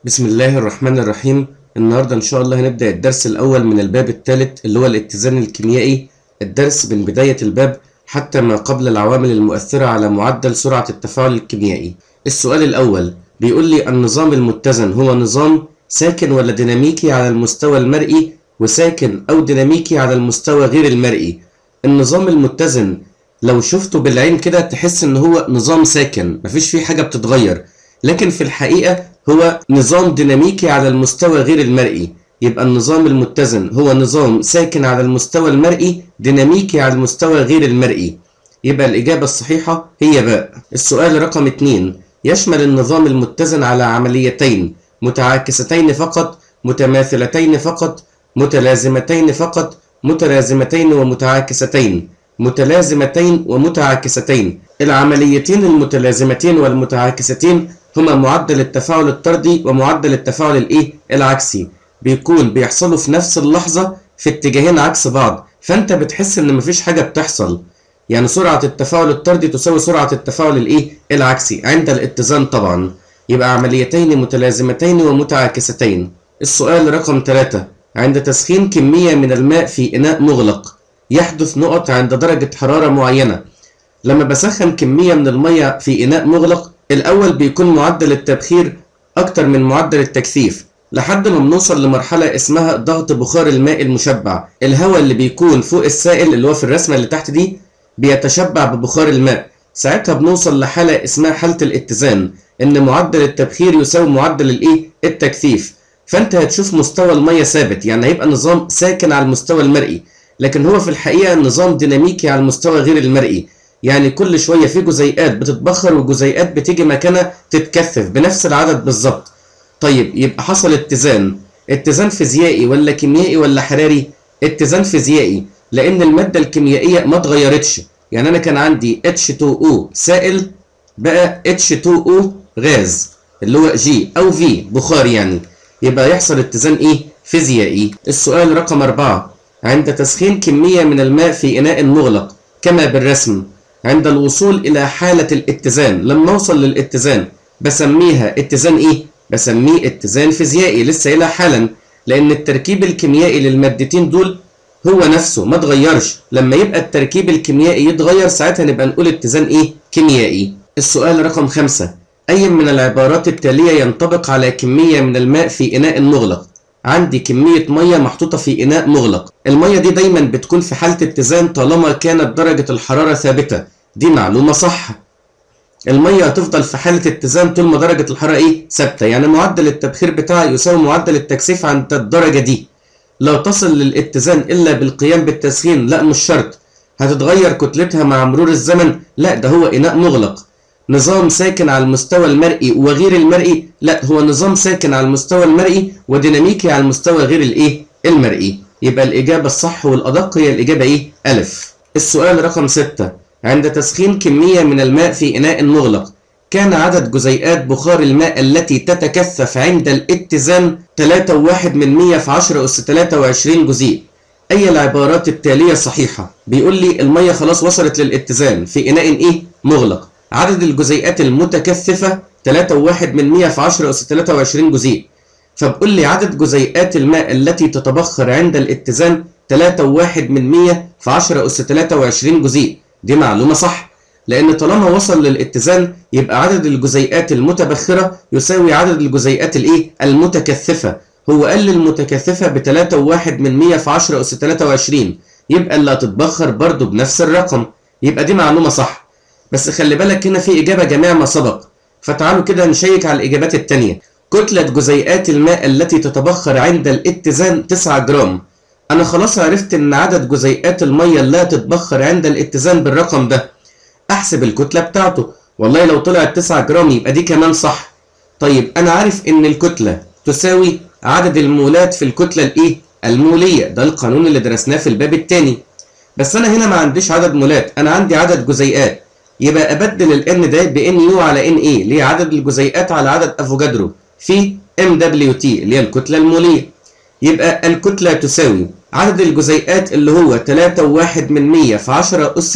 بسم الله الرحمن الرحيم النهاردة إن شاء الله هنبدأ الدرس الأول من الباب الثالث اللي هو الاتزان الكيميائي الدرس من بداية الباب حتى ما قبل العوامل المؤثرة على معدل سرعة التفاعل الكيميائي السؤال الأول بيقول لي النظام المتزن هو نظام ساكن ولا ديناميكي على المستوى المرئي وساكن أو ديناميكي على المستوى غير المرئي النظام المتزن لو شفته بالعين كده تحس ان هو نظام ساكن مفيش فيه حاجة بتتغير لكن في الحقيقة هو نظام ديناميكي على المستوى غير المرئي يبقى النظام المتزن هو نظام ساكن على المستوى المرئي ديناميكي على المستوى غير المرئي يبقى الإجابة الصحيحة هي باء السؤال رقم 2 يشمل النظام المتزن على عمليتين متعاكستين فقط متماثلتين فقط متلازمتين فقط متلازمتين ومتعاكستين متلازمتين ومتعاكستين العمليتين المتلازمتين والمتعاكستين هما معدل التفاعل الطردي ومعدل التفاعل الايه العكسي بيكون بيحصلوا في نفس اللحظة في اتجاهين عكس بعض فانت بتحس ان مفيش حاجة بتحصل يعني سرعة التفاعل الطردي تساوي سرعة التفاعل الايه العكسي عند الاتزان طبعا يبقى عمليتين متلازمتين ومتعاكستين السؤال رقم 3 عند تسخين كمية من الماء في إناء مغلق يحدث نقط عند درجة حرارة معينة لما بسخن كمية من المية في إناء مغلق الأول بيكون معدل التبخير أكتر من معدل التكثيف لحد ما بنوصل لمرحلة اسمها ضغط بخار الماء المشبع الهواء اللي بيكون فوق السائل اللي هو في الرسمة اللي تحت دي بيتشبع ببخار الماء ساعتها بنوصل لحالة اسمها حالة الاتزان إن معدل التبخير يساوي معدل الإيه؟ التكثيف فأنت هتشوف مستوى المية ثابت يعني هيبقى نظام ساكن على المستوى المرئي لكن هو في الحقيقة نظام ديناميكي على المستوى غير المرئي يعني كل شوية في جزيئات بتتبخر وجزيئات بتيجي مكانها تتكثف بنفس العدد بالظبط طيب يبقى حصل اتزان اتزان فيزيائي ولا كيميائي ولا حراري اتزان فيزيائي لان المادة الكيميائية ما اتغيرتش يعني انا كان عندي H2O سائل بقى H2O غاز اللي هو G او V بخار يعني يبقى يحصل اتزان ايه فيزيائي السؤال رقم أربعة عند تسخين كمية من الماء في إناء مغلق كما بالرسم عند الوصول إلى حالة الاتزان لما أوصل للاتزان بسميها اتزان إيه؟ بسميه اتزان فيزيائي لسه قايلها حالا لأن التركيب الكيميائي للمادتين دول هو نفسه ما اتغيرش لما يبقى التركيب الكيميائي يتغير ساعتها نبقى نقول اتزان إيه؟ كيميائي السؤال رقم خمسة أي من العبارات التالية ينطبق على كمية من الماء في إناء مغلق عندي كمية مية محطوطة في إناء مغلق المية دي دايما بتكون في حالة اتزان طالما كانت درجة الحرارة ثابتة دي معلومة صح المية هتفضل في حالة اتزان طول ما درجة الحرارة ايه ثابتة يعني معدل التبخير بتاعها يساوي معدل التكثيف عند الدرجة دي لو تصل للاتزان إلا بالقيام بالتسخين لا مش شرط هتتغير كتلتها مع مرور الزمن لا ده هو إناء مغلق نظام ساكن على المستوى المرئي وغير المرئي لا هو نظام ساكن على المستوى المرئي وديناميكي على المستوى غير الايه المرئي يبقى الإجابة الصح والأدق هي الإجابة ايه ألف السؤال رقم ستة عند تسخين كمية من الماء في إناء مغلق كان عدد جزيئات بخار الماء التي تتكثف عند الاتزان 3.1 من 100 في 10 أس 23 جزيء أي العبارات التالية صحيحة بيقول لي المية خلاص وصلت للاتزان في إناء إيه مغلق عدد الجزيئات المتكثفة 3.1 من 100 في 10 أس 23 جزيء فبقول لي عدد جزيئات الماء التي تتبخر عند الاتزان 3.1 من 100 في 10 أس 23 جزيء دي معلومة صح لأن طالما وصل للاتزان يبقى عدد الجزيئات المتبخرة يساوي عدد الجزيئات الإيه؟ المتكثفة هو قال المتكثفة ب 3.1 من 100 في 10 أس 23 يبقى اللي هتتبخر برضه بنفس الرقم يبقى دي معلومة صح بس خلي بالك هنا في إجابة جميع ما سبق فتعالوا كده نشيك على الإجابات التانية كتلة جزيئات الماء التي تتبخر عند الاتزان 9 جرام أنا خلاص عرفت إن عدد جزيئات المية اللي هتتبخر عند الاتزان بالرقم ده أحسب الكتلة بتاعته والله لو طلعت 9 جرام يبقى دي كمان صح طيب أنا عارف إن الكتلة تساوي عدد المولات في الكتلة الإيه؟ المولية ده القانون اللي درسناه في الباب التاني بس أنا هنا ما عنديش عدد مولات أنا عندي عدد جزيئات يبقى ابدل ال n ده ب ان يو على ان ايه اللي هي عدد الجزيئات على عدد افوجادرو في ام دبليو تي اللي هي الكتله الموليه يبقى الكتله تساوي عدد الجزيئات اللي هو 3.1 من 100 في 10 اس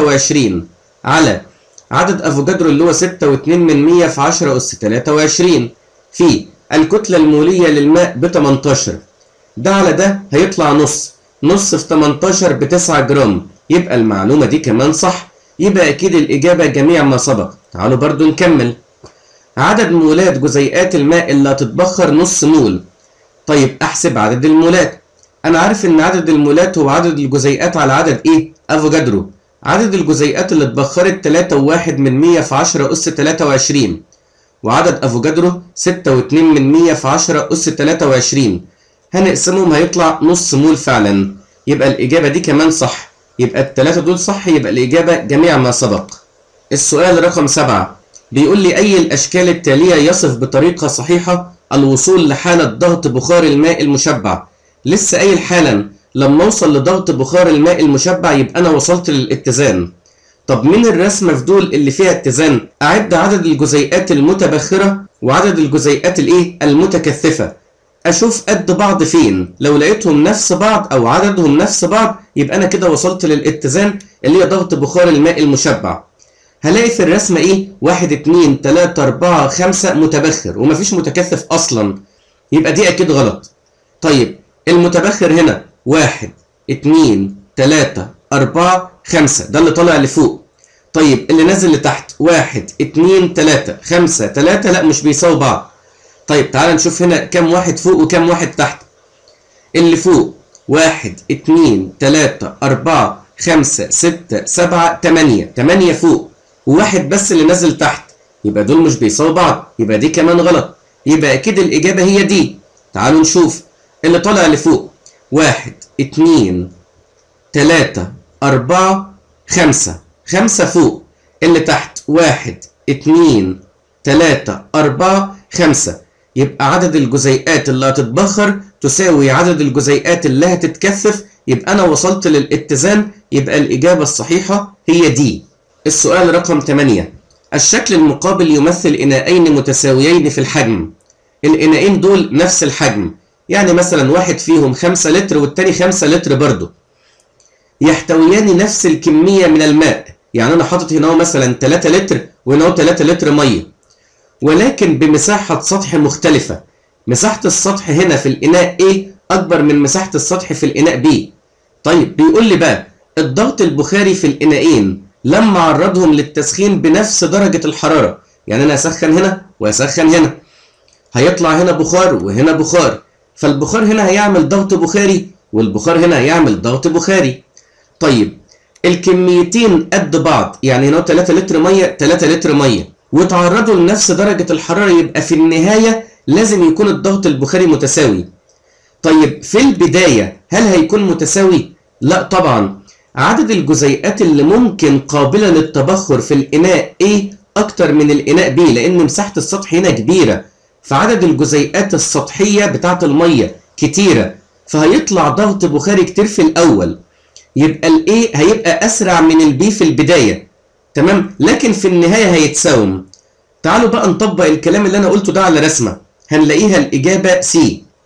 23 على عدد افوجادرو اللي هو 6.2 من 100 في 10 اس 23 في الكتلة المولية للماء ب 18 ده على ده هيطلع نص نص في 18 ب 9 جرام يبقى المعلومة دي كمان صح يبقى أكيد الإجابة جميع ما سبق تعالوا برضو نكمل عدد مولات جزيئات الماء اللي هتتبخر نص مول طيب أحسب عدد المولات أنا عارف إن عدد المولات هو عدد الجزيئات على عدد إيه؟ أفوجادرو عدد الجزيئات اللي اتبخرت 3 وواحد من 100 في 10 أس 23 وعدد أفوجادرو 6 و2 من 100 في 10 أس 23 هنقسمهم هيطلع نص مول فعلا يبقى الإجابة دي كمان صح يبقى التلاتة دول صح يبقى الإجابة جميع ما سبق السؤال رقم سبعة بيقول لي أي الأشكال التالية يصف بطريقة صحيحة الوصول لحالة ضغط بخار الماء المشبع لسه قايل حالا لما أوصل لضغط بخار الماء المشبع يبقى أنا وصلت للاتزان طب من الرسمة في دول اللي فيها اتزان أعد عدد الجزيئات المتبخرة وعدد الجزيئات الإيه المتكثفة اشوف قد بعض فين لو لقيتهم نفس بعض او عددهم نفس بعض يبقى انا كده وصلت للاتزان اللي هي ضغط بخار الماء المشبع هلاقي في الرسمة ايه واحد اتنين تلاتة اربعة خمسة متبخر ومفيش متكثف اصلا يبقى دي اكيد غلط طيب المتبخر هنا واحد اتنين تلاتة اربعة خمسة ده اللي طالع لفوق طيب اللي نازل لتحت واحد اتنين تلاتة خمسة تلاتة لا مش بيساوي بعض طيب تعال نشوف هنا كام واحد فوق وكام واحد تحت اللي فوق واحد اتنين تلاتة أربعة خمسة ستة سبعة تمانية تمانية فوق وواحد بس اللي نزل تحت يبقى دول مش بيساووا بعض يبقى دي كمان غلط يبقى أكيد الإجابة هي دي تعالوا نشوف اللي طالع لفوق واحد اتنين تلاتة أربعة خمسة خمسة فوق اللي تحت واحد اتنين تلاتة أربعة خمسة يبقى عدد الجزيئات اللي هتتبخر تساوي عدد الجزيئات اللي هتتكثف يبقى أنا وصلت للاتزان يبقى الإجابة الصحيحة هي دي السؤال رقم 8 الشكل المقابل يمثل إناءين متساويين في الحجم الإناءين دول نفس الحجم يعني مثلا واحد فيهم 5 لتر والتاني 5 لتر برضه يحتويان نفس الكمية من الماء يعني أنا حاطط هنا مثلا 3 لتر وهنا 3 لتر مية ولكن بمساحة سطح مختلفة مساحة السطح هنا في الإناء A أكبر من مساحة السطح في الإناء B طيب بيقول لي بقى الضغط البخاري في الإناءين لما أعرضهم للتسخين بنفس درجة الحرارة يعني أنا أسخن هنا وأسخن هنا هيطلع هنا بخار وهنا بخار فالبخار هنا هيعمل ضغط بخاري والبخار هنا هيعمل ضغط بخاري طيب الكميتين قد بعض يعني هنا 3 لتر ميه 3 لتر ميه وتعرضوا لنفس درجة الحرارة يبقى في النهاية لازم يكون الضغط البخاري متساوي طيب في البداية هل هيكون متساوي؟ لا طبعا عدد الجزيئات اللي ممكن قابلة للتبخر في الإناء A أكتر من الإناء B لأن مساحة السطح هنا كبيرة فعدد الجزيئات السطحية بتاعة المية كتيرة فهيطلع ضغط بخاري كتير في الأول يبقى ال A هيبقى أسرع من ال B في البداية تمام لكن في النهاية هيتساوم تعالوا بقى نطبق الكلام اللي أنا قلته ده على رسمة هنلاقيها الإجابة C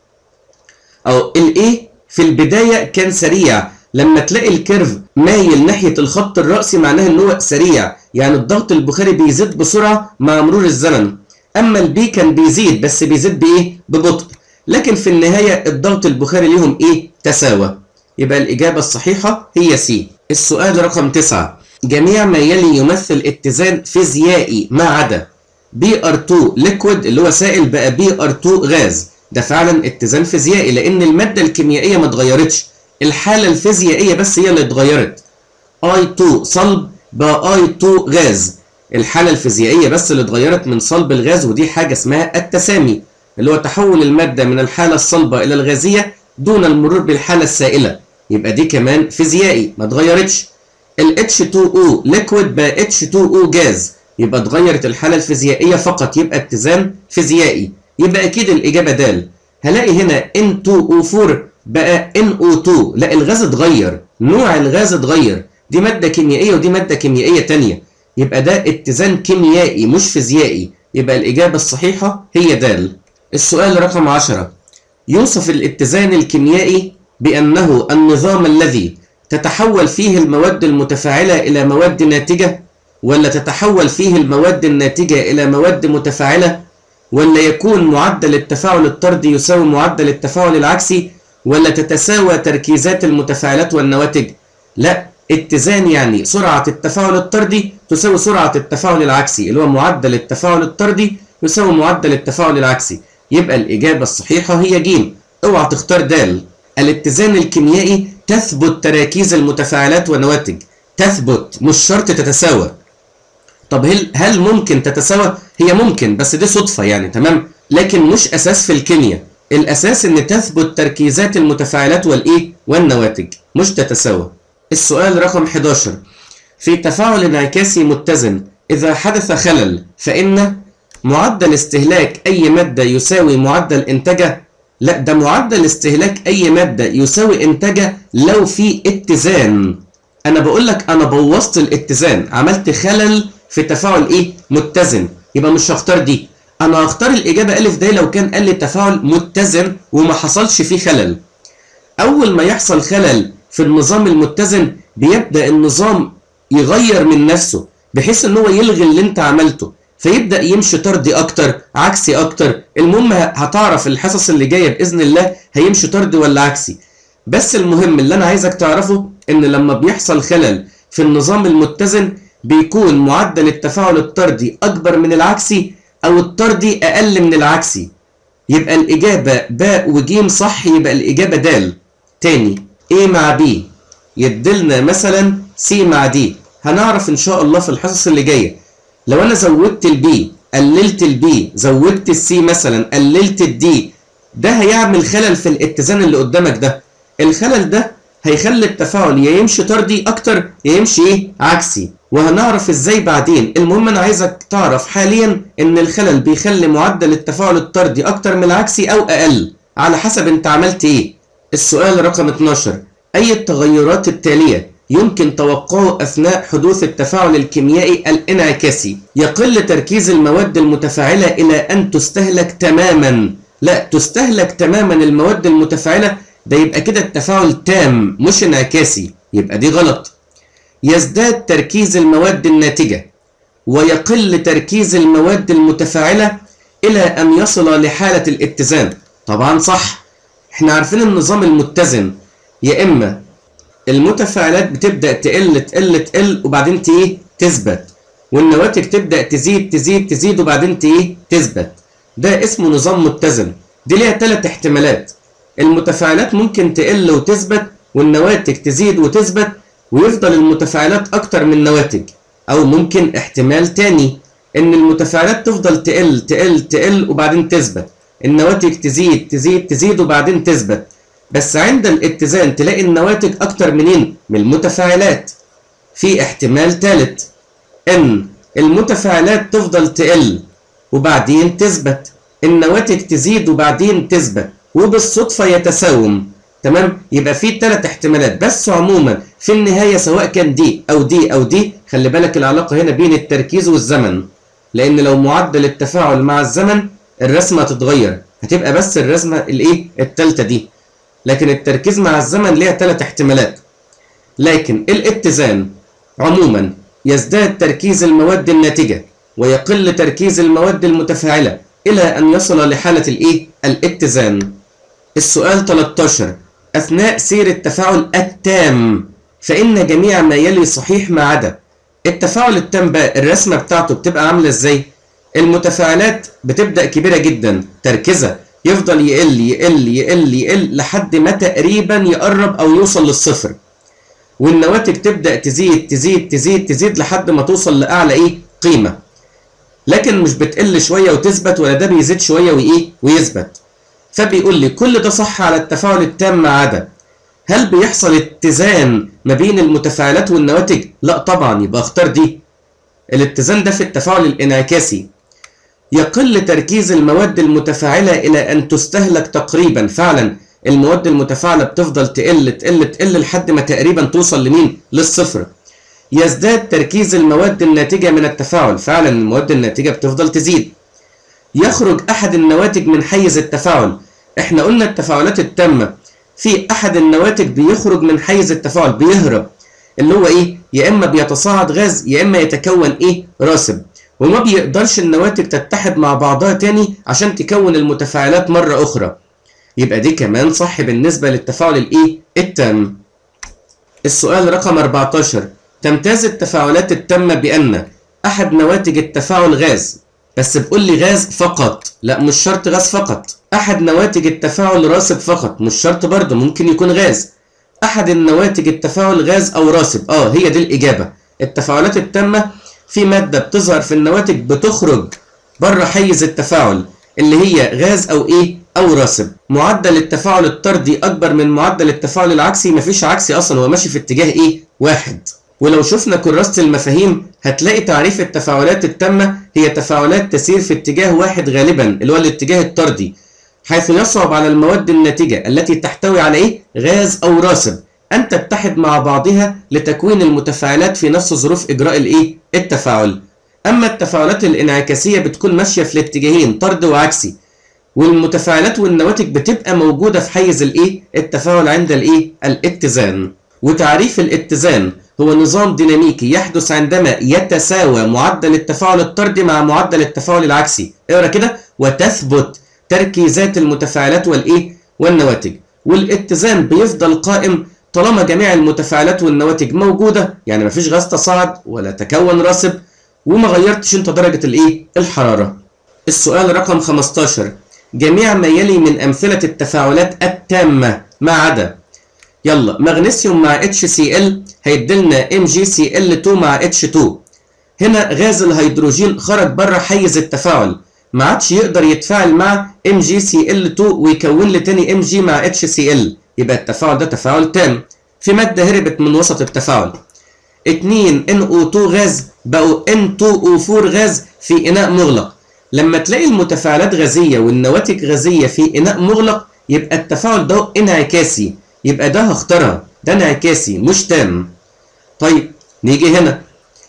أو ال A في البداية كان سريع لما تلاقي الكيرف مايل ناحية الخط الرأسي معناه إن هو سريع يعني الضغط البخاري بيزيد بسرعة مع مرور الزمن أما البي كان بيزيد بس بيزيد بإيه؟ ببطء لكن في النهاية الضغط البخاري ليهم إيه؟ تساوى يبقى الإجابة الصحيحة هي سي السؤال رقم 9 جميع ما يلي يمثل اتزان فيزيائي ما عدا بي ار 2 ليكويد اللي هو سائل بقى بي ار 2 غاز ده فعلا اتزان فيزيائي لان الماده الكيميائيه ما اتغيرتش الحاله الفيزيائيه بس هي اللي اتغيرت اي 2 صلب بقى اي 2 غاز الحاله الفيزيائيه بس اللي اتغيرت من صلب الغاز ودي حاجه اسمها التسامي اللي هو تحول الماده من الحاله الصلبه الى الغازيه دون المرور بالحاله السائله يبقى دي كمان فيزيائي ما اتغيرتش ال H2O ليكويد بقى H2O جاز يبقى اتغيرت الحالة الفيزيائية فقط يبقى اتزان فيزيائي يبقى أكيد الإجابة د هلاقي هنا N2O4 بقى NO2 لا الغاز اتغير نوع الغاز اتغير دي مادة كيميائية ودي مادة كيميائية تانية يبقى ده اتزان كيميائي مش فيزيائي يبقى الإجابة الصحيحة هي د السؤال رقم 10 يوصف الاتزان الكيميائي بأنه النظام الذي تتحول فيه المواد المتفاعلة إلى مواد ناتجة ولا تتحول فيه المواد الناتجة إلى مواد متفاعلة ولا يكون معدل التفاعل الطردي يساوي معدل التفاعل العكسي ولا تتساوى تركيزات المتفاعلات والنواتج لا اتزان يعني سرعة التفاعل الطردي تساوي سرعة التفاعل العكسي اللي هو معدل التفاعل الطردي يساوي معدل التفاعل العكسي يبقى الإجابة الصحيحة هي ج اوعى تختار د الاتزان الكيميائي تثبت تراكيز المتفاعلات والنواتج تثبت مش شرط تتساوى طب هل هل ممكن تتساوى هي ممكن بس دي صدفة يعني تمام لكن مش أساس في الكيمياء الأساس إن تثبت تركيزات المتفاعلات والإيه والنواتج مش تتساوى السؤال رقم 11 في تفاعل انعكاسي متزن إذا حدث خلل فإن معدل استهلاك أي مادة يساوي معدل إنتاجها لا ده معدل استهلاك أي مادة يساوي إنتاجها لو في اتزان أنا بقول لك أنا بوظت الاتزان عملت خلل في تفاعل إيه متزن يبقى مش هختار دي أنا هختار الإجابة ألف ده لو كان قال لي تفاعل متزن وما حصلش فيه خلل أول ما يحصل خلل في النظام المتزن بيبدأ النظام يغير من نفسه بحيث ان هو يلغي اللي انت عملته فيبدأ يمشي طردي اكتر عكسي اكتر المهم هتعرف الحصص اللي جاية بإذن الله هيمشي طردي ولا عكسي بس المهم اللي انا عايزك تعرفه ان لما بيحصل خلل في النظام المتزن بيكون معدل التفاعل الطردي اكبر من العكسي او الطردي اقل من العكسي يبقى الاجابة باء وجيم صح يبقى الاجابة د تاني A مع B يدلنا مثلا C مع D هنعرف ان شاء الله في الحصص اللي جايه لو انا زودت البي قللت البي زودت السي مثلا قللت الدي ده هيعمل خلل في الاتزان اللي قدامك ده الخلل ده هيخلي التفاعل يا يمشي طردي اكتر يا يمشي ايه عكسي وهنعرف ازاي بعدين المهم انا عايزك تعرف حاليا ان الخلل بيخلي معدل التفاعل الطردي اكتر من العكسي او اقل على حسب انت عملت ايه السؤال رقم 12 اي التغيرات التاليه يمكن توقعه أثناء حدوث التفاعل الكيميائي الانعكاسي يقل تركيز المواد المتفاعلة إلى أن تستهلك تماما لا تستهلك تماما المواد المتفاعلة ده يبقى كده التفاعل تام مش انعكاسي يبقى دي غلط يزداد تركيز المواد الناتجة ويقل تركيز المواد المتفاعلة إلى أن يصل لحالة الاتزان طبعا صح احنا عارفين النظام المتزن يا إما المتفاعلات بتبدا تقل تقل تقل وبعدين ايه تثبت والنواتج تبدا تزيد تزيد تزيد وبعدين ايه تثبت ده اسمه نظام متزن دي ليها ثلاث احتمالات المتفاعلات ممكن تقل وتثبت والنواتج تزيد وتثبت ويفضل المتفاعلات اكتر من النواتج او ممكن احتمال تاني ان المتفاعلات تفضل تقل تقل تقل وبعدين تثبت النواتج تزيد تزيد تزيد وبعدين تثبت بس عند الاتزان تلاقي النواتج اكتر منين من المتفاعلات في احتمال ثالث ان المتفاعلات تفضل تقل وبعدين تثبت النواتج تزيد وبعدين تثبت وبالصدفة يتساوم تمام يبقى في ثلاث احتمالات بس عموما في النهاية سواء كان دي او دي او دي خلي بالك العلاقة هنا بين التركيز والزمن لان لو معدل التفاعل مع الزمن الرسمة هتتغير هتبقى بس الرسمة الايه التالتة دي لكن التركيز مع الزمن ليها ثلاث احتمالات لكن الاتزان عموما يزداد تركيز المواد الناتجة ويقل تركيز المواد المتفاعلة إلى أن يصل لحالة الإيه؟ الاتزان السؤال 13 أثناء سير التفاعل التام فإن جميع ما يلي صحيح ما عدا التفاعل التام بقى الرسمة بتاعته بتبقى عاملة إزاي؟ المتفاعلات بتبدأ كبيرة جدا تركيزها يفضل يقل يقل يقل يقل لحد ما تقريبا يقرب او يوصل للصفر والنواتج تبدا تزيد تزيد تزيد تزيد لحد ما توصل لاعلى ايه قيمه لكن مش بتقل شويه وتثبت ولا ده بيزيد شويه وايه ويثبت فبيقول لي كل ده صح على التفاعل التام ما عدا هل بيحصل اتزان ما بين المتفاعلات والنواتج لا طبعا يبقى اختار دي الاتزان ده في التفاعل الانعكاسي يقل تركيز المواد المتفاعلة إلى أن تستهلك تقريبا فعلا المواد المتفاعلة بتفضل تقل تقل تقل لحد ما تقريبا توصل لمين؟ للصفر. يزداد تركيز المواد الناتجة من التفاعل فعلا المواد الناتجة بتفضل تزيد. يخرج أحد النواتج من حيز التفاعل. احنا قلنا التفاعلات التامة في أحد النواتج بيخرج من حيز التفاعل بيهرب اللي هو إيه؟ يا إما بيتصاعد غاز يا إما يتكون إيه؟ راسب. وما بيقدرش النواتج تتحد مع بعضها تاني عشان تكون المتفاعلات مرة أخرى يبقى دي كمان صح بالنسبة للتفاعل الإيه؟ التام السؤال رقم 14 تمتاز التفاعلات التامة بأن أحد نواتج التفاعل غاز بس بقول لي غاز فقط لا مش شرط غاز فقط أحد نواتج التفاعل راسب فقط مش شرط برضه ممكن يكون غاز أحد النواتج التفاعل غاز أو راسب اه هي دي الإجابة التفاعلات التامة في مادة بتظهر في النواتج بتخرج بره حيز التفاعل اللي هي غاز أو إيه أو راسب معدل التفاعل الطردي أكبر من معدل التفاعل العكسي مفيش عكسي أصلا هو ماشي في اتجاه إيه واحد ولو شفنا كراسة المفاهيم هتلاقي تعريف التفاعلات التامة هي تفاعلات تسير في اتجاه واحد غالبا اللي هو الاتجاه الطردي حيث يصعب على المواد الناتجة التي تحتوي على إيه غاز أو راسب أن تتحد مع بعضها لتكوين المتفاعلات في نفس ظروف إجراء الإيه التفاعل أما التفاعلات الانعكاسية بتكون ماشية في الاتجاهين طرد وعكسي والمتفاعلات والنواتج بتبقى موجودة في حيز الإيه التفاعل عند الإيه الاتزان وتعريف الاتزان هو نظام ديناميكي يحدث عندما يتساوى معدل التفاعل الطردي مع معدل التفاعل العكسي اقرا كده وتثبت تركيزات المتفاعلات والايه والنواتج والاتزان بيفضل قائم طالما جميع المتفاعلات والنواتج موجوده يعني مفيش غاز تصاعد ولا تكون راسب وما غيرتش انت درجه الايه الحراره السؤال رقم 15 جميع ما يلي من امثله التفاعلات التامه ما عدا يلا مغنيسيوم مع HCl هيديلنا MgCl2 مع H2 هنا غاز الهيدروجين خرج بره حيز التفاعل ما عادش يقدر يتفاعل مع MgCl2 ويكون لي تاني Mg مع HCl يبقى التفاعل ده تفاعل تام في مادة هربت من وسط التفاعل 2 NO2 غاز بقوا N2O4 غاز في إناء مغلق لما تلاقي المتفاعلات غازية والنواتج غازية في إناء مغلق يبقى التفاعل ده انعكاسي يبقى ده هختارها ده انعكاسي مش تام طيب نيجي هنا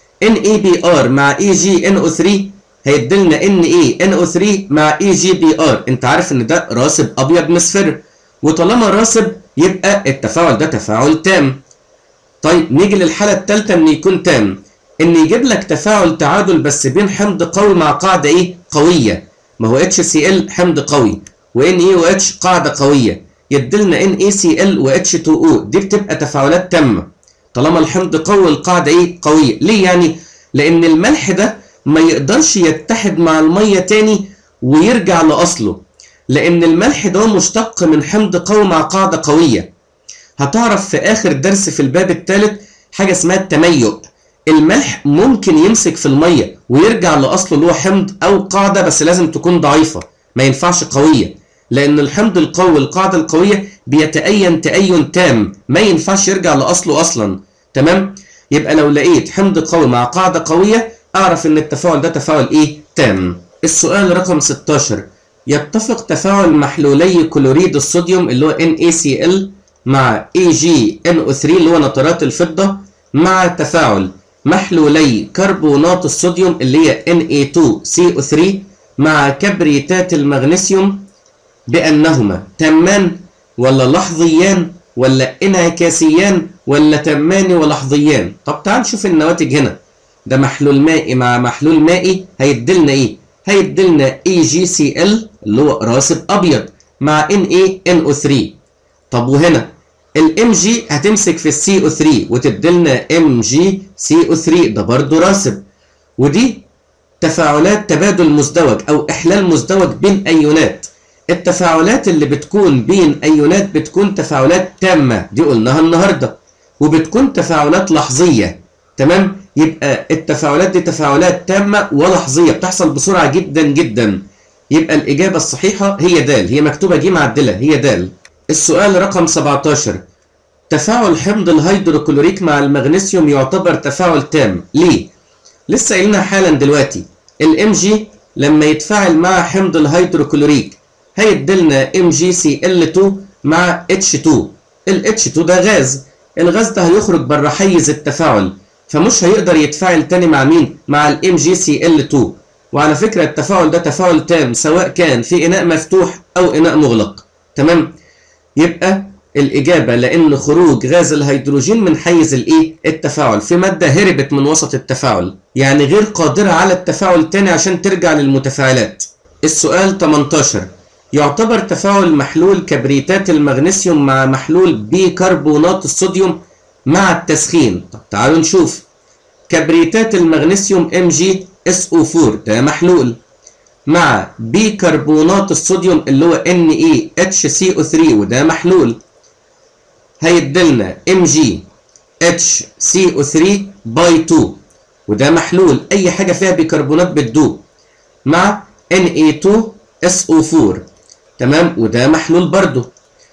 NABR مع EgNO3 هيديلنا NaNO3 مع EgBr انت عارف ان ده راسب ابيض مصفر وطالما راسب يبقى التفاعل ده تفاعل تام طيب نيجي للحالة الثالثة ان يكون تام ان يجيب لك تفاعل تعادل بس بين حمض قوي مع قاعدة ايه قوية ما هو HCl حمض قوي و NaOH قاعدة قوية يديلنا NaCl و H2O دي بتبقى تفاعلات تامة طالما الحمض قوي القاعدة ايه قوية ليه يعني لان الملح ده ما يقدرش يتحد مع المية تاني ويرجع لأصله لأن الملح ده مشتق من حمض قوي مع قاعدة قوية هتعرف في آخر درس في الباب الثالث حاجة اسمها التميؤ الملح ممكن يمسك في المية ويرجع لأصله اللي هو حمض أو قاعدة بس لازم تكون ضعيفة ما ينفعش قوية لأن الحمض القوي القاعدة القوية بيتأين تأين تام ما ينفعش يرجع لأصله أصلا تمام يبقى لو لقيت حمض قوي مع قاعدة قوية أعرف إن التفاعل ده تفاعل إيه تام السؤال رقم 16 يتفق تفاعل محلولي كلوريد الصوديوم اللي هو NaCl مع AgNO3 اللي هو نترات الفضة مع تفاعل محلولي كربونات الصوديوم اللي هي Na2CO3 مع كبريتات المغنيسيوم بأنهما تامان ولا لحظيان ولا انعكاسيان ولا تامان ولحظيان طب تعال نشوف النواتج هنا ده محلول مائي مع محلول مائي هيديلنا ايه هيديلنا AgCl اللي هو راسب ابيض مع NaNO3 طب وهنا الام جي هتمسك في السي او 3 وتديلنا ام جي سي او 3 ده برضه راسب ودي تفاعلات تبادل مزدوج او احلال مزدوج بين ايونات التفاعلات اللي بتكون بين ايونات بتكون تفاعلات تامه دي قلناها النهارده وبتكون تفاعلات لحظيه تمام يبقى التفاعلات دي تفاعلات تامه ولحظيه بتحصل بسرعه جدا جدا يبقى الاجابه الصحيحه هي د هي مكتوبه دي معدله هي د السؤال رقم 17 تفاعل حمض الهيدروكلوريك مع المغنيسيوم يعتبر تفاعل تام ليه لسه قايلينها حالا دلوقتي الام جي لما يتفاعل مع حمض الهيدروكلوريك هيديلنا ام جي سي ال 2 مع اتش 2 الاتش 2 ده غاز الغاز ده هيخرج بره حيز التفاعل فمش هيقدر يتفاعل تاني مع مين مع الام جي سي ال 2 وعلى فكره التفاعل ده تفاعل تام سواء كان في اناء مفتوح او اناء مغلق تمام يبقى الإجابة لأن خروج غاز الهيدروجين من حيز الإيه؟ التفاعل في مادة هربت من وسط التفاعل يعني غير قادرة على التفاعل تاني عشان ترجع للمتفاعلات السؤال 18 يعتبر تفاعل محلول كبريتات المغنيسيوم مع محلول بيكربونات الصوديوم مع التسخين طب تعالوا نشوف كبريتات المغنيسيوم MgSO4 ده محلول مع بيكربونات الصوديوم اللي هو NaHCO3 وده محلول هيديلنا MgHCO3 باي 2 وده محلول اي حاجه فيها بيكربونات بتدوب مع Na2SO4 تمام وده محلول برضو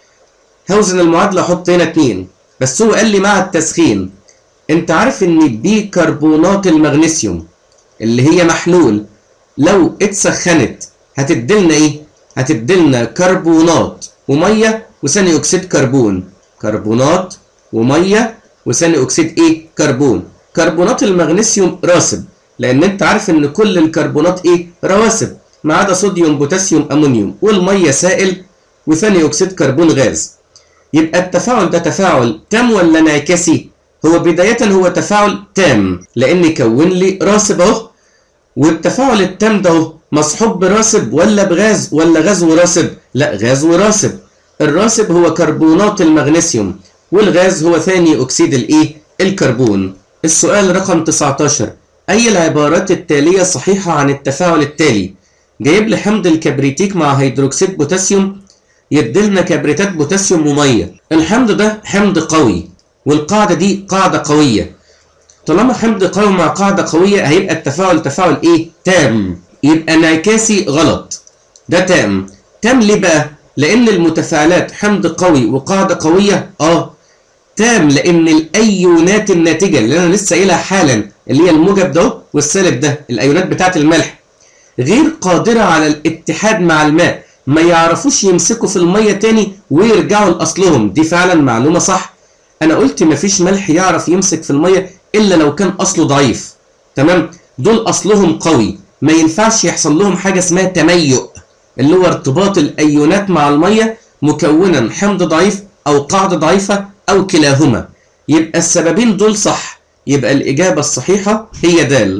هوزن المعادله احط هنا 2 بس هو قال لي مع التسخين انت عارف ان بيكربونات المغنيسيوم اللي هي محلول لو اتسخنت هتديلنا ايه هتديلنا كربونات وميه وثاني اكسيد كربون كربونات وميه وثاني اكسيد ايه كربون كربونات المغنيسيوم راسب لان انت عارف ان كل الكربونات ايه رواسب ما عدا صوديوم بوتاسيوم امونيوم والميه سائل وثاني اكسيد كربون غاز يبقى التفاعل ده تفاعل تام ولا انعكاسي هو بداية هو تفاعل تام لان كون لي راسب اهو والتفاعل التام ده اهو مصحوب براسب ولا بغاز ولا غاز وراسب لا غاز وراسب الراسب هو كربونات المغنيسيوم والغاز هو ثاني اكسيد الايه الكربون السؤال رقم 19 اي العبارات التاليه صحيحه عن التفاعل التالي جايب لي حمض الكبريتيك مع هيدروكسيد بوتاسيوم يديلنا كبريتات بوتاسيوم وميه الحمض ده حمض قوي والقاعده دي قاعده قويه طالما حمض قوي مع قاعده قويه هيبقى التفاعل تفاعل ايه تام يبقى انعكاسي غلط ده تام تام ليه بقى لان المتفاعلات حمض قوي وقاعده قويه اه تام لان الايونات الناتجه اللي انا لسه قايلها حالا اللي هي الموجب ده والسالب ده الايونات بتاعه الملح غير قادره على الاتحاد مع الماء ما يعرفوش يمسكوا في الميه تاني ويرجعوا لاصلهم دي فعلا معلومه صح انا قلت مفيش ملح يعرف يمسك في الميه الا لو كان اصله ضعيف تمام دول اصلهم قوي ما ينفعش يحصل لهم حاجه اسمها تميؤ اللي هو ارتباط الايونات مع الميه مكونا حمض ضعيف او قاعده ضعيفه او كلاهما يبقى السببين دول صح يبقى الاجابه الصحيحه هي د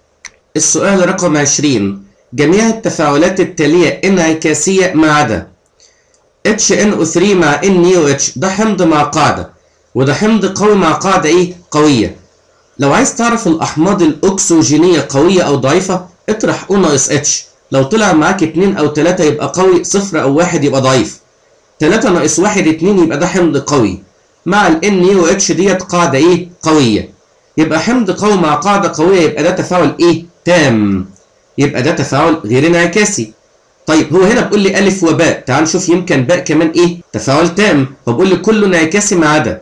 السؤال رقم 20 جميع التفاعلات التاليه انعكاسيه ما عدا HNO3 مع NaOH ده حمض مع قاعده وده حمض قوي مع قاعده ايه قويه لو عايز تعرف الاحماض الاكسجينيه قويه او ضعيفه اطرح O ناقص H لو طلع معاك 2 او 3 يبقى قوي صفر او واحد يبقى ضعيف 3 ناقص 1 2 يبقى ده حمض قوي مع ال NaOH ديت قاعده ايه قويه يبقى حمض قوي مع قاعده قويه يبقى ده تفاعل ايه تام يبقى ده تفاعل غير انعكاسي طيب هو هنا بيقول لي الف وباء تعال نشوف يمكن باء كمان ايه تفاعل تام هو بيقول لي كله انعكاسي ما عدا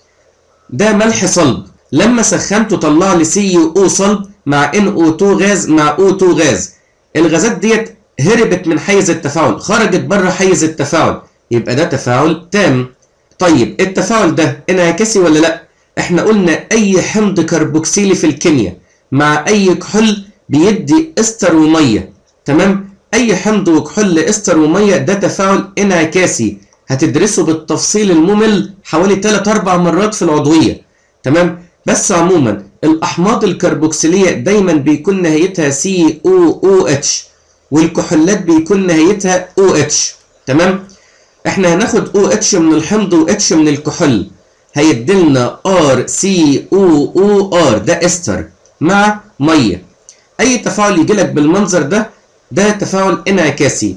ده ملح صلب لما سخنته طلع لي سي او صلب مع ان او 2 غاز مع او 2 غاز الغازات ديت هربت من حيز التفاعل خرجت بره حيز التفاعل يبقى ده تفاعل تام طيب التفاعل ده انعكاسي ولا لا احنا قلنا اي حمض كربوكسيلي في الكيمياء مع اي كحول بيدي استر وميه تمام اي حمض وكحول استر وميه ده تفاعل انعكاسي هتدرسه بالتفصيل الممل حوالي 3 4 مرات في العضويه تمام بس عموما الاحماض الكربوكسيليه دايما بيكون نهايتها سي او او اتش والكحولات بيكون نهايتها او اتش تمام احنا هناخد او اتش من الحمض و اتش من الكحول هيديلنا ار سي او او ار ده استر مع ميه اي تفاعل يجي لك بالمنظر ده ده تفاعل انعكاسي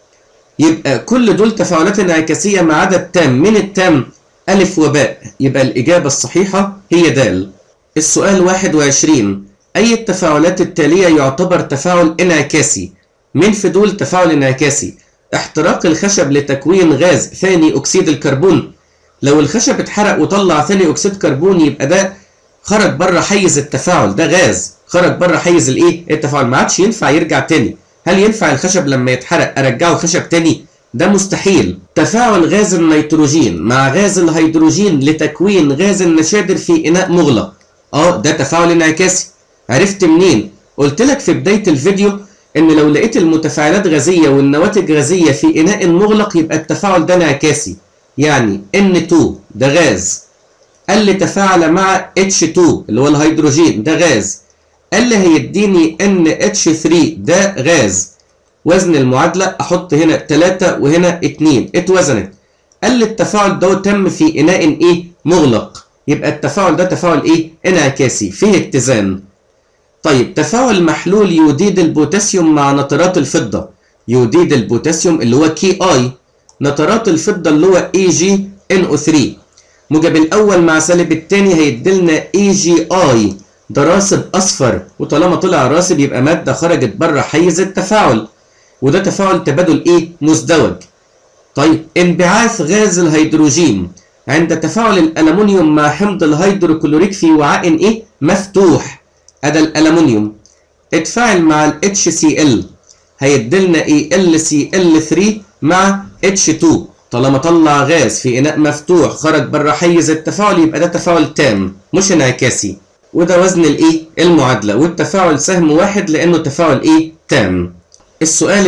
يبقى كل دول تفاعلات انعكاسيه ما عدا التام من التام الف وباء يبقى الاجابه الصحيحه هي د السؤال 21 اي التفاعلات التاليه يعتبر تفاعل انعكاسي من في دول تفاعل انعكاسي احتراق الخشب لتكوين غاز ثاني اكسيد الكربون لو الخشب اتحرق وطلع ثاني اكسيد كربون يبقى ده خرج بره حيز التفاعل ده غاز خرج بره حيز الايه التفاعل ما عادش ينفع يرجع تاني هل ينفع الخشب لما يتحرق ارجعه خشب تاني ده مستحيل تفاعل غاز النيتروجين مع غاز الهيدروجين لتكوين غاز النشادر في اناء مغلق اه ده تفاعل انعكاسي عرفت منين قلت لك في بدايه الفيديو ان لو لقيت المتفاعلات غازيه والنواتج غازيه في اناء مغلق يبقى التفاعل ده انعكاسي يعني N2 ده غاز قال لي تفاعل مع H2 اللي هو الهيدروجين ده غاز قال لي هيديني NH3 ده غاز وزن المعادلة أحط هنا 3 وهنا 2 اتوزنت قال لي التفاعل ده تم في إناء إيه مغلق يبقى التفاعل ده تفاعل إيه انعكاسي فيه اتزان طيب تفاعل محلول يوديد البوتاسيوم مع نترات الفضة يوديد البوتاسيوم اللي هو كي اي نترات الفضة اللي هو اي جي ان او 3 موجب الاول مع سالب الثاني هيديلنا اي جي اي ده راسب اصفر وطالما طلع راسب يبقى ماده خرجت بره حيز التفاعل وده تفاعل تبادل ايه مزدوج طيب انبعاث غاز الهيدروجين عند تفاعل الالومنيوم مع حمض الهيدروكلوريك في وعاء ايه مفتوح ادي الالومنيوم اتفاعل مع ال HCl هيديلنا ايه LCl3 مع H2 طالما طلع غاز في اناء مفتوح خرج بره حيز التفاعل يبقى ده تفاعل تام مش انعكاسي وده وزن الايه المعادله والتفاعل سهم واحد لانه تفاعل ايه تام السؤال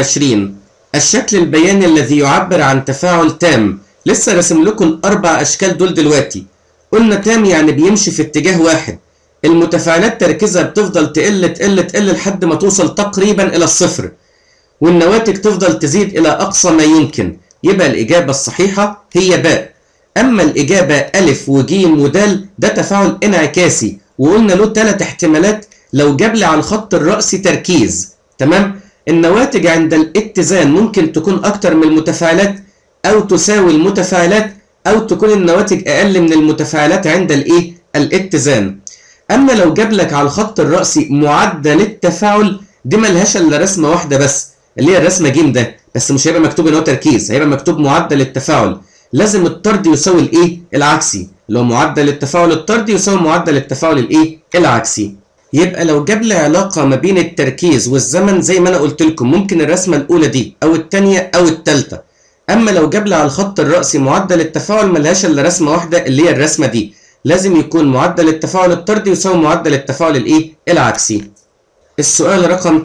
22 الشكل البياني الذي يعبر عن تفاعل تام لسه راسم لكم الاربع اشكال دول دلوقتي قلنا تام يعني بيمشي في اتجاه واحد المتفاعلات تركيزها بتفضل تقل تقل تقل لحد ما توصل تقريبا الى الصفر والنواتج تفضل تزيد الى اقصى ما يمكن يبقى الاجابه الصحيحه هي باء اما الاجابه الف وجيم ودال ده تفاعل انعكاسي وقلنا له ثلاث احتمالات لو جاب لي على الخط الرأسي تركيز تمام النواتج عند الاتزان ممكن تكون اكتر من المتفاعلات او تساوي المتفاعلات او تكون النواتج اقل من المتفاعلات عند الايه الاتزان اما لو جاب لك على الخط الرأسي معدل التفاعل دي ملهاش الا رسمه واحده بس اللي هي الرسمه ج ده بس مش هيبقى مكتوب ان هو تركيز هيبقى مكتوب معدل التفاعل لازم الطرد يساوي الايه العكسي اللي هو معدل التفاعل الطردي يساوي معدل التفاعل الايه العكسي يبقى لو جاب لي علاقه ما بين التركيز والزمن زي ما انا قلت لكم ممكن الرسمه الاولى دي او الثانيه او الثالثه اما لو جاب لي على الخط الرأسي معدل التفاعل ملهاش الا رسمه واحده اللي هي الرسمه دي لازم يكون معدل التفاعل الطردي يساوي معدل التفاعل الايه العكسي السؤال رقم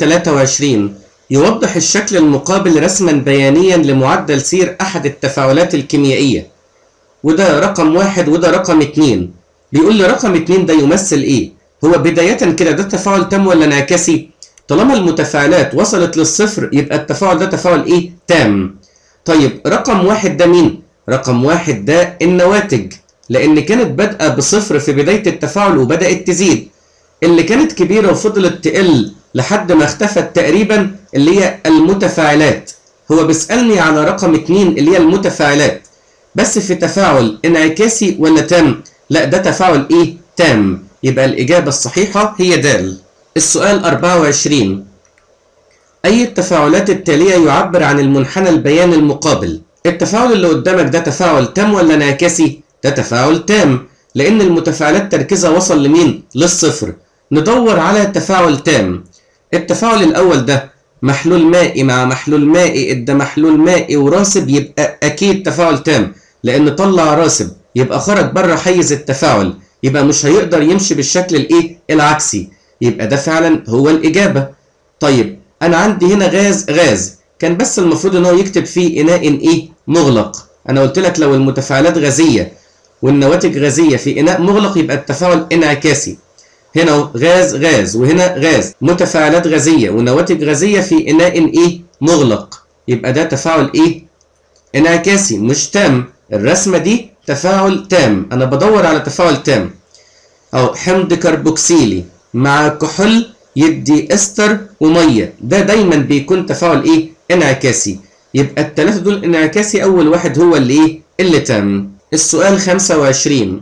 23 يوضح الشكل المقابل رسما بيانيا لمعدل سير احد التفاعلات الكيميائيه وده رقم واحد وده رقم اتنين بيقول لي رقم اتنين ده يمثل ايه هو بداية كده ده تفاعل تام ولا انعكاسي طالما المتفاعلات وصلت للصفر يبقى التفاعل ده تفاعل ايه تام طيب رقم واحد ده مين رقم واحد ده النواتج لان كانت بادئه بصفر في بدايه التفاعل وبدات تزيد اللي كانت كبيره وفضلت تقل لحد ما اختفت تقريبا اللي هي المتفاعلات هو بيسالني على رقم اتنين اللي هي المتفاعلات بس في تفاعل انعكاسي ولا تام لا ده تفاعل ايه تام يبقى الاجابه الصحيحه هي د السؤال 24 اي التفاعلات التاليه يعبر عن المنحنى البياني المقابل التفاعل اللي قدامك ده تفاعل تام ولا انعكاسي ده تفاعل تام لان المتفاعلات تركيزها وصل لمين للصفر ندور على تفاعل تام التفاعل الاول ده محلول مائي مع محلول مائي ادى محلول مائي وراسب يبقى اكيد تفاعل تام لان طلع راسب يبقى خرج بره حيز التفاعل يبقى مش هيقدر يمشي بالشكل الايه العكسي يبقى ده فعلا هو الاجابه طيب انا عندي هنا غاز غاز كان بس المفروض ان هو يكتب فيه اناء ايه مغلق انا قلت لك لو المتفاعلات غازيه والنواتج غازيه في اناء مغلق يبقى التفاعل انعكاسي هنا غاز غاز وهنا غاز متفاعلات غازيه ونواتج غازيه في اناء ايه مغلق يبقى ده تفاعل ايه انعكاسي مش تام الرسمه دي تفاعل تام انا بدور على تفاعل تام او حمض كربوكسيلي مع كحول يدي استر وميه ده دايما بيكون تفاعل ايه انعكاسي يبقى الثلاثه دول انعكاسي اول واحد هو اللي ايه اللي تام السؤال 25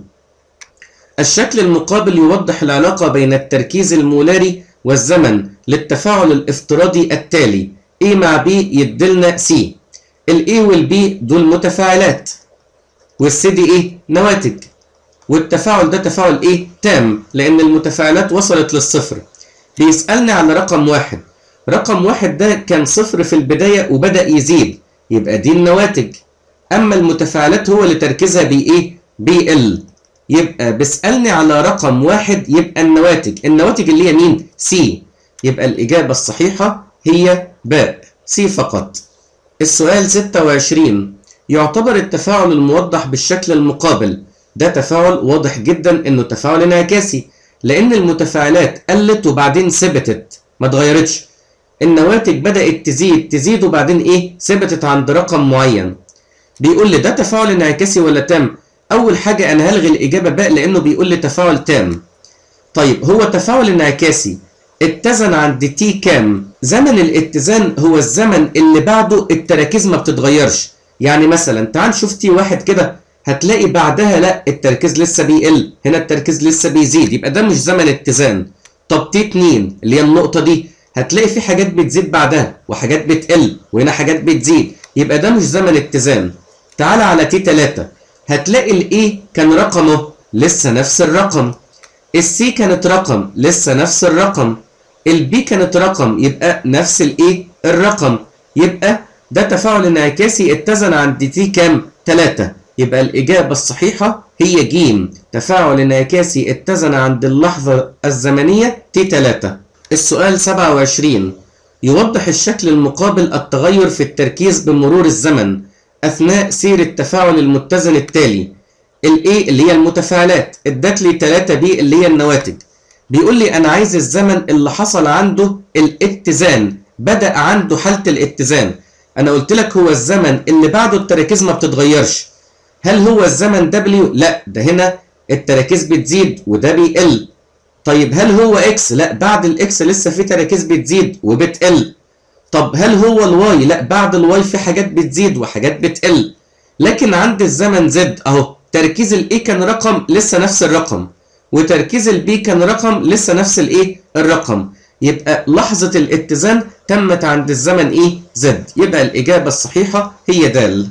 الشكل المقابل يوضح العلاقة بين التركيز المولاري والزمن للتفاعل الافتراضي التالي A مع B يدلنا C ال A وال B دول متفاعلات وال C دي ايه نواتج والتفاعل ده تفاعل ايه تام لان المتفاعلات وصلت للصفر بيسألني على رقم واحد رقم واحد ده كان صفر في البداية وبدأ يزيد يبقى دي النواتج اما المتفاعلات هو اللي تركيزها بي ايه بي ال يبقى بيسألني على رقم واحد يبقى النواتج النواتج اللي هي مين سي يبقى الإجابة الصحيحة هي باء سي فقط السؤال 26 يعتبر التفاعل الموضح بالشكل المقابل ده تفاعل واضح جدا انه تفاعل انعكاسي لان المتفاعلات قلت وبعدين ثبتت ما اتغيرتش النواتج بدات تزيد تزيد وبعدين ايه ثبتت عند رقم معين بيقول لي ده تفاعل انعكاسي ولا تام اول حاجه انا هلغي الاجابه باء لانه بيقول لي تفاعل تام طيب هو تفاعل انعكاسي اتزن عند تي كام زمن الاتزان هو الزمن اللي بعده التراكيز ما بتتغيرش يعني مثلا تعال نشوف تي واحد كده هتلاقي بعدها لا التركيز لسه بيقل هنا التركيز لسه بيزيد يبقى ده مش زمن اتزان طب تي 2 اللي هي النقطه دي هتلاقي في حاجات بتزيد بعدها وحاجات بتقل وهنا حاجات بتزيد يبقى ده مش زمن اتزان تعال على تي 3 هتلاقي الاي كان رقمه لسه نفس الرقم السي كانت رقم لسه نفس الرقم البي كانت رقم يبقى نفس الايه الرقم يبقى ده تفاعل انعكاسي اتزن عند تي كام 3 يبقى الإجابة الصحيحة هي ج تفاعل انعكاسي اتزن عند اللحظة الزمنية تي 3 السؤال 27 يوضح الشكل المقابل التغير في التركيز بمرور الزمن أثناء سير التفاعل المتزن التالي ال A اللي هي المتفاعلات ادت لي 3 B اللي هي النواتج بيقول لي أنا عايز الزمن اللي حصل عنده الاتزان بدأ عنده حالة الاتزان أنا قلت لك هو الزمن اللي بعده التراكيز ما بتتغيرش هل هو الزمن W؟ لا ده هنا التراكيز بتزيد وده بيقل طيب هل هو X؟ لا بعد الإكس لسه في تراكيز بتزيد وبتقل طب هل هو الواي؟ لا بعد الواي في حاجات بتزيد وحاجات بتقل لكن عند الزمن زد اهو تركيز الاي كان رقم لسه نفس الرقم وتركيز البي كان رقم لسه نفس الايه الرقم يبقى لحظة الاتزان تمت عند الزمن ايه زد يبقى الإجابة الصحيحة هي د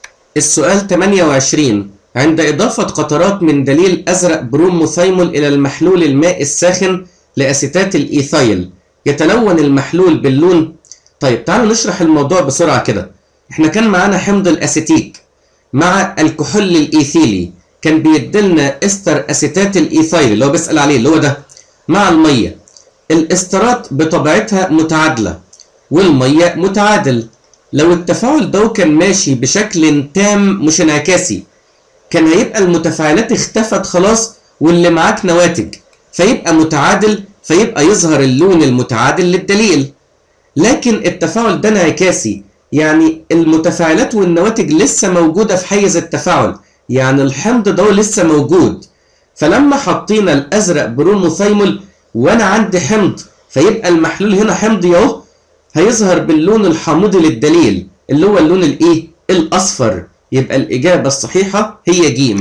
السؤال 28 عند إضافة قطرات من دليل أزرق بروم مثيمل إلى المحلول الماء الساخن لأسيتات الإيثايل يتلون المحلول باللون طيب تعالوا نشرح الموضوع بسرعة كده احنا كان معانا حمض الأسيتيك مع الكحول الإيثيلي كان بيدلنا استر أسيتات الإيثايل اللي هو بيسأل عليه اللي هو ده مع المية الاسترات بطبيعتها متعادلة والمية متعادل لو التفاعل ده كان ماشي بشكل تام مش انعكاسي كان هيبقى المتفاعلات اختفت خلاص واللي معاك نواتج فيبقى متعادل فيبقى يظهر اللون المتعادل للدليل لكن التفاعل ده انعكاسي يعني المتفاعلات والنواتج لسه موجودة في حيز التفاعل يعني الحمض ده لسه موجود فلما حطينا الأزرق بروموثيمول وأنا عندي حمض فيبقى المحلول هنا حمضي أهو هيظهر باللون الحامضي للدليل اللي هو اللون الإيه؟ الأصفر يبقى الإجابة الصحيحة هي ج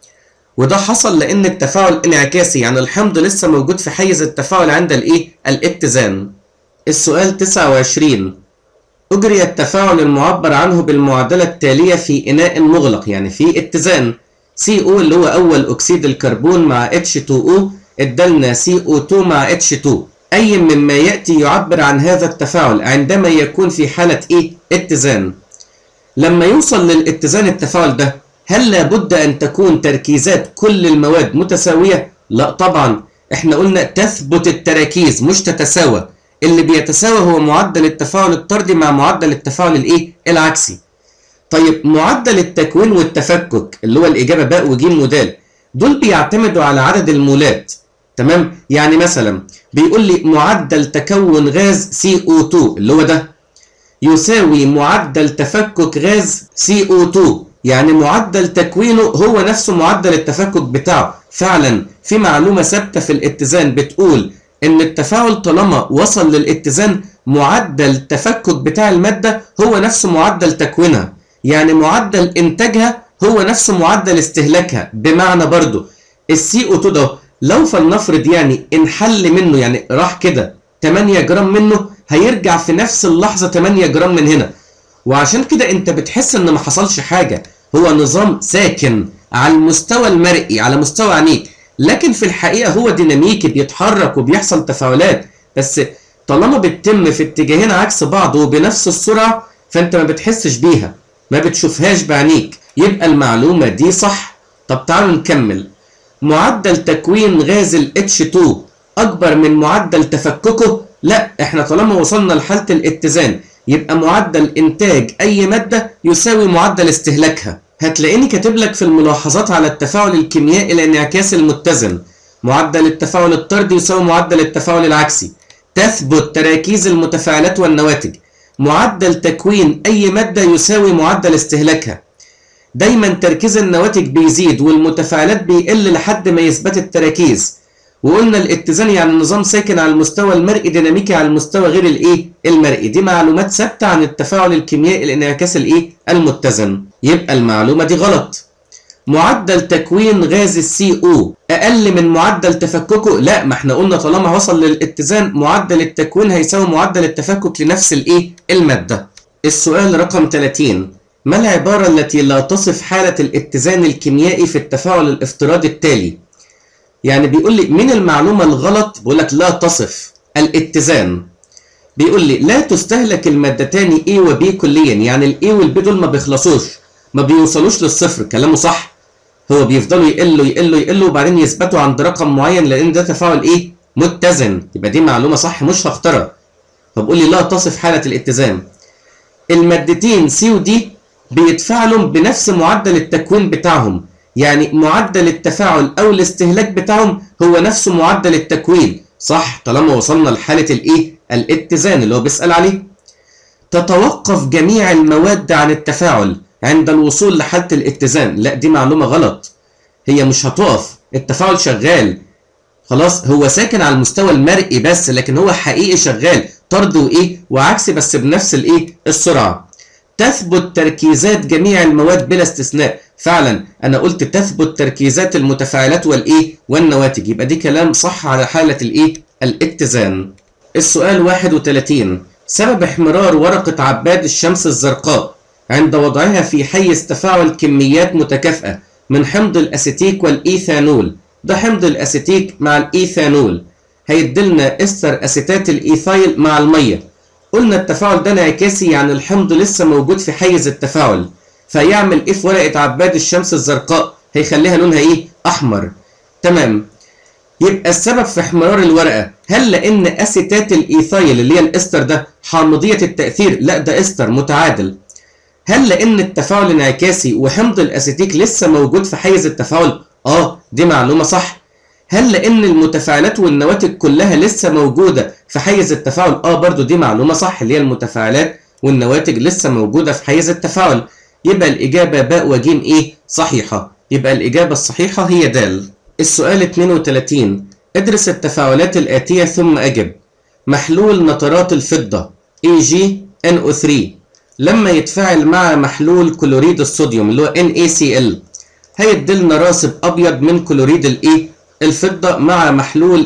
وده حصل لأن التفاعل انعكاسي يعني الحمض لسه موجود في حيز التفاعل عند الإيه؟ الاتزان السؤال 29 أجري التفاعل المعبر عنه بالمعادلة التالية في إناء مغلق يعني في اتزان CO اللي هو أول أكسيد الكربون مع H2O ادالنا CO2 مع H2 أي مما يأتي يعبر عن هذا التفاعل عندما يكون في حالة إيه؟ اتزان لما يوصل للاتزان التفاعل ده هل لابد أن تكون تركيزات كل المواد متساوية؟ لا طبعا احنا قلنا تثبت التراكيز مش تتساوى اللي بيتساوى هو معدل التفاعل الطردي مع معدل التفاعل الايه العكسي طيب معدل التكوين والتفكك اللي هو الاجابه باء وجيم ودال دول بيعتمدوا على عدد المولات تمام يعني مثلا بيقول لي معدل تكون غاز CO2 اللي هو ده يساوي معدل تفكك غاز CO2 يعني معدل تكوينه هو نفسه معدل التفكك بتاعه فعلا في معلومه ثابته في الاتزان بتقول ان التفاعل طالما وصل للاتزان معدل تفكك بتاع المادة هو نفسه معدل تكوينها يعني معدل انتاجها هو نفسه معدل استهلاكها بمعنى برضو السي او 2 ده لو فلنفرض يعني انحل منه يعني راح كده 8 جرام منه هيرجع في نفس اللحظة 8 جرام من هنا وعشان كده انت بتحس ان ما حصلش حاجة هو نظام ساكن على المستوى المرئي على مستوى عينيك لكن في الحقيقة هو ديناميكي بيتحرك وبيحصل تفاعلات بس طالما بتتم في اتجاهين عكس بعض وبنفس السرعة فانت ما بتحسش بيها ما بتشوفهاش بعينيك يبقى المعلومة دي صح طب تعالوا نكمل معدل تكوين غاز ال H2 أكبر من معدل تفككه لا احنا طالما وصلنا لحالة الاتزان يبقى معدل إنتاج أي مادة يساوي معدل استهلاكها هتلاقيني كاتب لك في الملاحظات على التفاعل الكيميائي الانعكاس المتزن معدل التفاعل الطردي يساوي معدل التفاعل العكسي تثبت تراكيز المتفاعلات والنواتج معدل تكوين أي مادة يساوي معدل استهلاكها دايما تركيز النواتج بيزيد والمتفاعلات بيقل لحد ما يثبت التراكيز وقلنا الاتزان يعني النظام ساكن على المستوى المرئي ديناميكي على المستوى غير الايه المرئي دي معلومات ثابته عن التفاعل الكيميائي الانعكاس الايه المتزن يبقى المعلومه دي غلط معدل تكوين غاز السي او اقل من معدل تفككه لا ما احنا قلنا طالما وصل للاتزان معدل التكوين هيساوي معدل التفكك لنفس الايه الماده السؤال رقم 30 ما العباره التي لا تصف حاله الاتزان الكيميائي في التفاعل الافتراضي التالي يعني بيقول لي مين المعلومه الغلط بيقول لك لا تصف الاتزان بيقول لي لا تستهلك المادتان A و B كليا يعني ال A وال B دول ما بيخلصوش ما بيوصلوش للصفر كلامه صح هو بيفضلوا يقلوا يقلوا يقلوا وبعدين يثبتوا عند رقم معين لان ده تفاعل ايه متزن يبقى دي معلومه صح مش هختارها فبقول لي لا تصف حاله الاتزان المادتين C و D بيتفاعلوا بنفس معدل التكوين بتاعهم يعني معدل التفاعل او الاستهلاك بتاعهم هو نفسه معدل التكوين صح طالما وصلنا لحاله الايه الاتزان اللي هو بيسال عليه تتوقف جميع المواد عن التفاعل عند الوصول لحالة الاتزان لا دي معلومة غلط هي مش هتقف التفاعل شغال خلاص هو ساكن على المستوى المرئي بس لكن هو حقيقي شغال طرد وايه وعكسي بس بنفس الايه السرعة تثبت تركيزات جميع المواد بلا استثناء فعلا انا قلت تثبت تركيزات المتفاعلات والايه والنواتج يبقى دي كلام صح على حالة الايه الاتزان السؤال 31 سبب احمرار ورقة عباد الشمس الزرقاء عند وضعها في حيز تفاعل كميات متكافئة من حمض الأسيتيك والإيثانول ده حمض الأسيتيك مع الإيثانول هيدلنا إستر أسيتات الإيثايل مع المية قلنا التفاعل ده انعكاسي يعني الحمض لسه موجود في حيز التفاعل فيعمل إيه في ورقة عباد الشمس الزرقاء هيخليها لونها إيه أحمر تمام يبقى السبب في احمرار الورقة هل لأن أسيتات الإيثايل اللي هي الإستر ده حامضية التأثير لا ده إستر متعادل هل لان التفاعل انعكاسي وحمض الاسيتيك لسه موجود في حيز التفاعل اه دي معلومه صح هل لان المتفاعلات والنواتج كلها لسه موجوده في حيز التفاعل اه برضو دي معلومه صح اللي هي المتفاعلات والنواتج لسه موجوده في حيز التفاعل يبقى الاجابه باء وجيم ايه صحيحه يبقى الاجابه الصحيحه هي د السؤال 32 ادرس التفاعلات الاتيه ثم اجب محلول نترات الفضه AgNO3 لما يتفاعل مع محلول كلوريد الصوديوم اللي هو NaCl هيديلنا راسب ابيض من كلوريد الايه الفضه مع محلول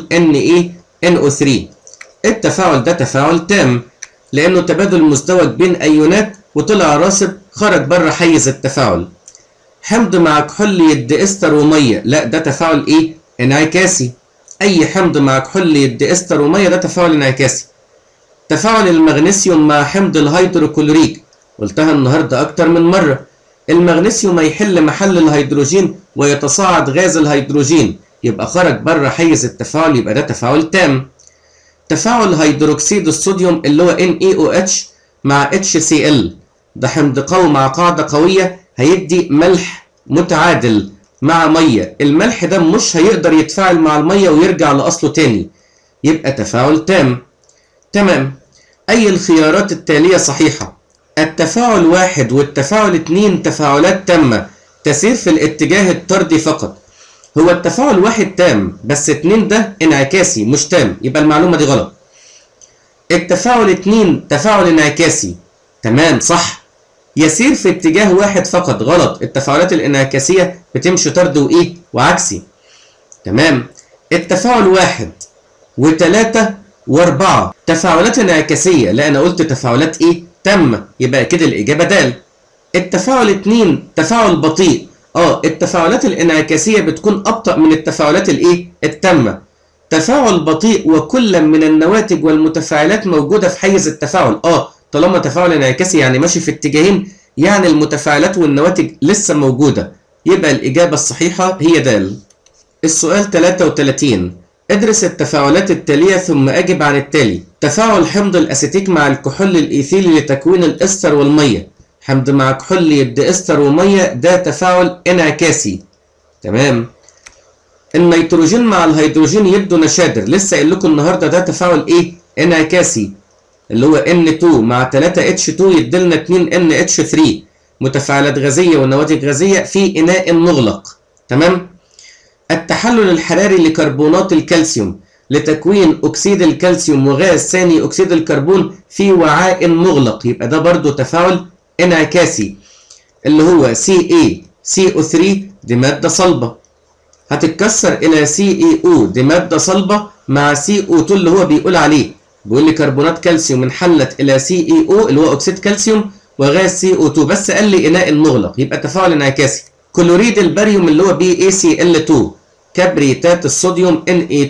NaNO3 التفاعل ده تفاعل تام لانه تبادل مزدوج بين ايونات وطلع راسب خرج بره حيز التفاعل حمض مع كحول يدي استر وميه لا ده تفاعل ايه انعكاسي اي حمض مع كحول يدي استر وميه ده تفاعل انعكاسي تفاعل المغنيسيوم مع حمض الهيدروكلوريك قلتها النهارده اكتر من مره المغنيسيوم هيحل محل الهيدروجين ويتصاعد غاز الهيدروجين يبقى خرج بره حيز التفاعل يبقى ده تفاعل تام تفاعل هيدروكسيد الصوديوم اللي هو NaOH مع HCl ده حمض قوي مع قاعده قويه هيدي ملح متعادل مع ميه الملح ده مش هيقدر يتفاعل مع الميه ويرجع لاصله تاني يبقى تفاعل تام تمام أي الخيارات التالية صحيحة التفاعل واحد والتفاعل اتنين تفاعلات تامة تسير في الاتجاه الطردي فقط هو التفاعل واحد تام بس اتنين ده انعكاسي مش تام يبقى المعلومة دي غلط التفاعل اتنين تفاعل انعكاسي تمام صح يسير في اتجاه واحد فقط غلط التفاعلات الانعكاسية بتمشي طرد وايه وعكسي تمام التفاعل واحد وتلاتة واربعة تفاعلات انعكاسية لا انا قلت تفاعلات ايه تامة يبقى كده الاجابة د التفاعل اتنين تفاعل بطيء اه التفاعلات الانعكاسية بتكون ابطأ من التفاعلات الايه التامة تفاعل بطيء وكل من النواتج والمتفاعلات موجودة في حيز التفاعل اه طالما تفاعل انعكاسي يعني ماشي في اتجاهين يعني المتفاعلات والنواتج لسه موجودة يبقى الإجابة الصحيحة هي د السؤال 33 ادرس التفاعلات التالية ثم أجب عن التالي تفاعل حمض الأسيتيك مع الكحول الإيثيلي لتكوين الإستر والمية حمض مع كحول يدي إستر ومية ده تفاعل انعكاسي تمام النيتروجين مع الهيدروجين يبدو نشادر لسه قايل لكم النهارده ده تفاعل ايه انعكاسي اللي هو N2 مع 3H2 يديلنا 2NH3 متفاعلات غازيه ونواتج غازيه في اناء مغلق تمام التحلل الحراري لكربونات الكالسيوم لتكوين اكسيد الكالسيوم وغاز ثاني اكسيد الكربون في وعاء مغلق يبقى ده برضو تفاعل انعكاسي اللي هو CaCO3 دي ماده صلبه هتتكسر الى CeO دي ماده صلبه مع CO2 اللي هو بيقول عليه بيقول لي كربونات كالسيوم انحلت الى CEO اللي هو اكسيد كالسيوم وغاز CO2 بس قال لي اناء مغلق يبقى تفاعل انعكاسي كلوريد الباريوم اللي هو BaCl2 كبريتات الصوديوم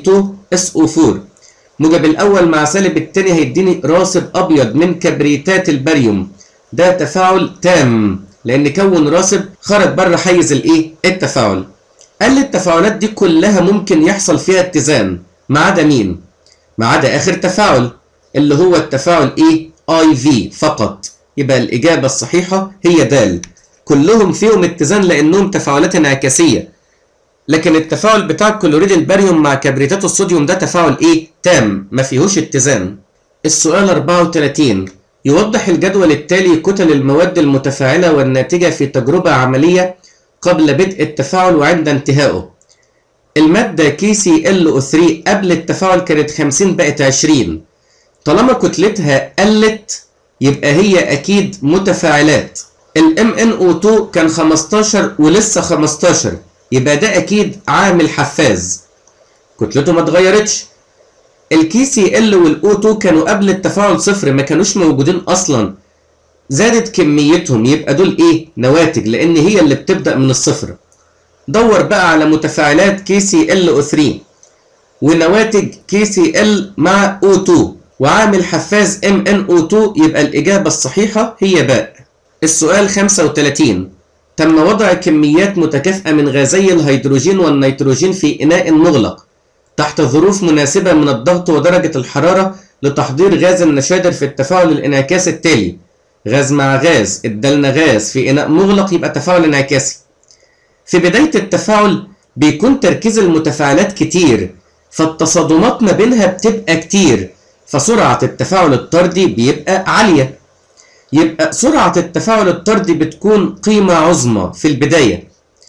Na2SO4 موجب الاول مع سالب الثاني هيديني راسب ابيض من كبريتات الباريوم ده تفاعل تام لان كون راسب خرج بره حيز الايه التفاعل قال لي التفاعلات دي كلها ممكن يحصل فيها اتزان ما عدا مين ما عدا اخر تفاعل اللي هو التفاعل ايه اي في فقط يبقى الاجابه الصحيحه هي د كلهم فيهم اتزان لانهم تفاعلات انعكاسيه لكن التفاعل بتاع كلوريد الباريوم مع كبريتات الصوديوم ده تفاعل ايه تام ما فيهوش اتزان السؤال 34 يوضح الجدول التالي كتل المواد المتفاعلة والناتجة في تجربة عملية قبل بدء التفاعل وعند انتهائه المادة KClO3 قبل التفاعل كانت 50 بقت 20 طالما كتلتها قلت يبقى هي أكيد متفاعلات ال MnO2 كان 15 ولسه 15 يبقى ده أكيد عامل حفاز كتلته ما اتغيرتش الكي سي ال والاو 2 كانوا قبل التفاعل صفر ما كانوش موجودين اصلا زادت كميتهم يبقى دول ايه نواتج لان هي اللي بتبدا من الصفر دور بقى على متفاعلات كي سي ال او 3 ونواتج كي سي ال مع او 2 وعامل حفاز ام ان او 2 يبقى الاجابه الصحيحه هي باء السؤال 35 تم وضع كميات متكافئه من غازي الهيدروجين والنيتروجين في اناء مغلق تحت ظروف مناسبة من الضغط ودرجة الحرارة لتحضير غاز النشادر في التفاعل الانعكاسي التالي غاز مع غاز ادالنا غاز في إناء مغلق يبقى تفاعل انعكاسي في بداية التفاعل بيكون تركيز المتفاعلات كتير فالتصادمات ما بينها بتبقى كتير فسرعة التفاعل الطردي بيبقى عالية يبقى سرعة التفاعل الطردي بتكون قيمة عظمى في البداية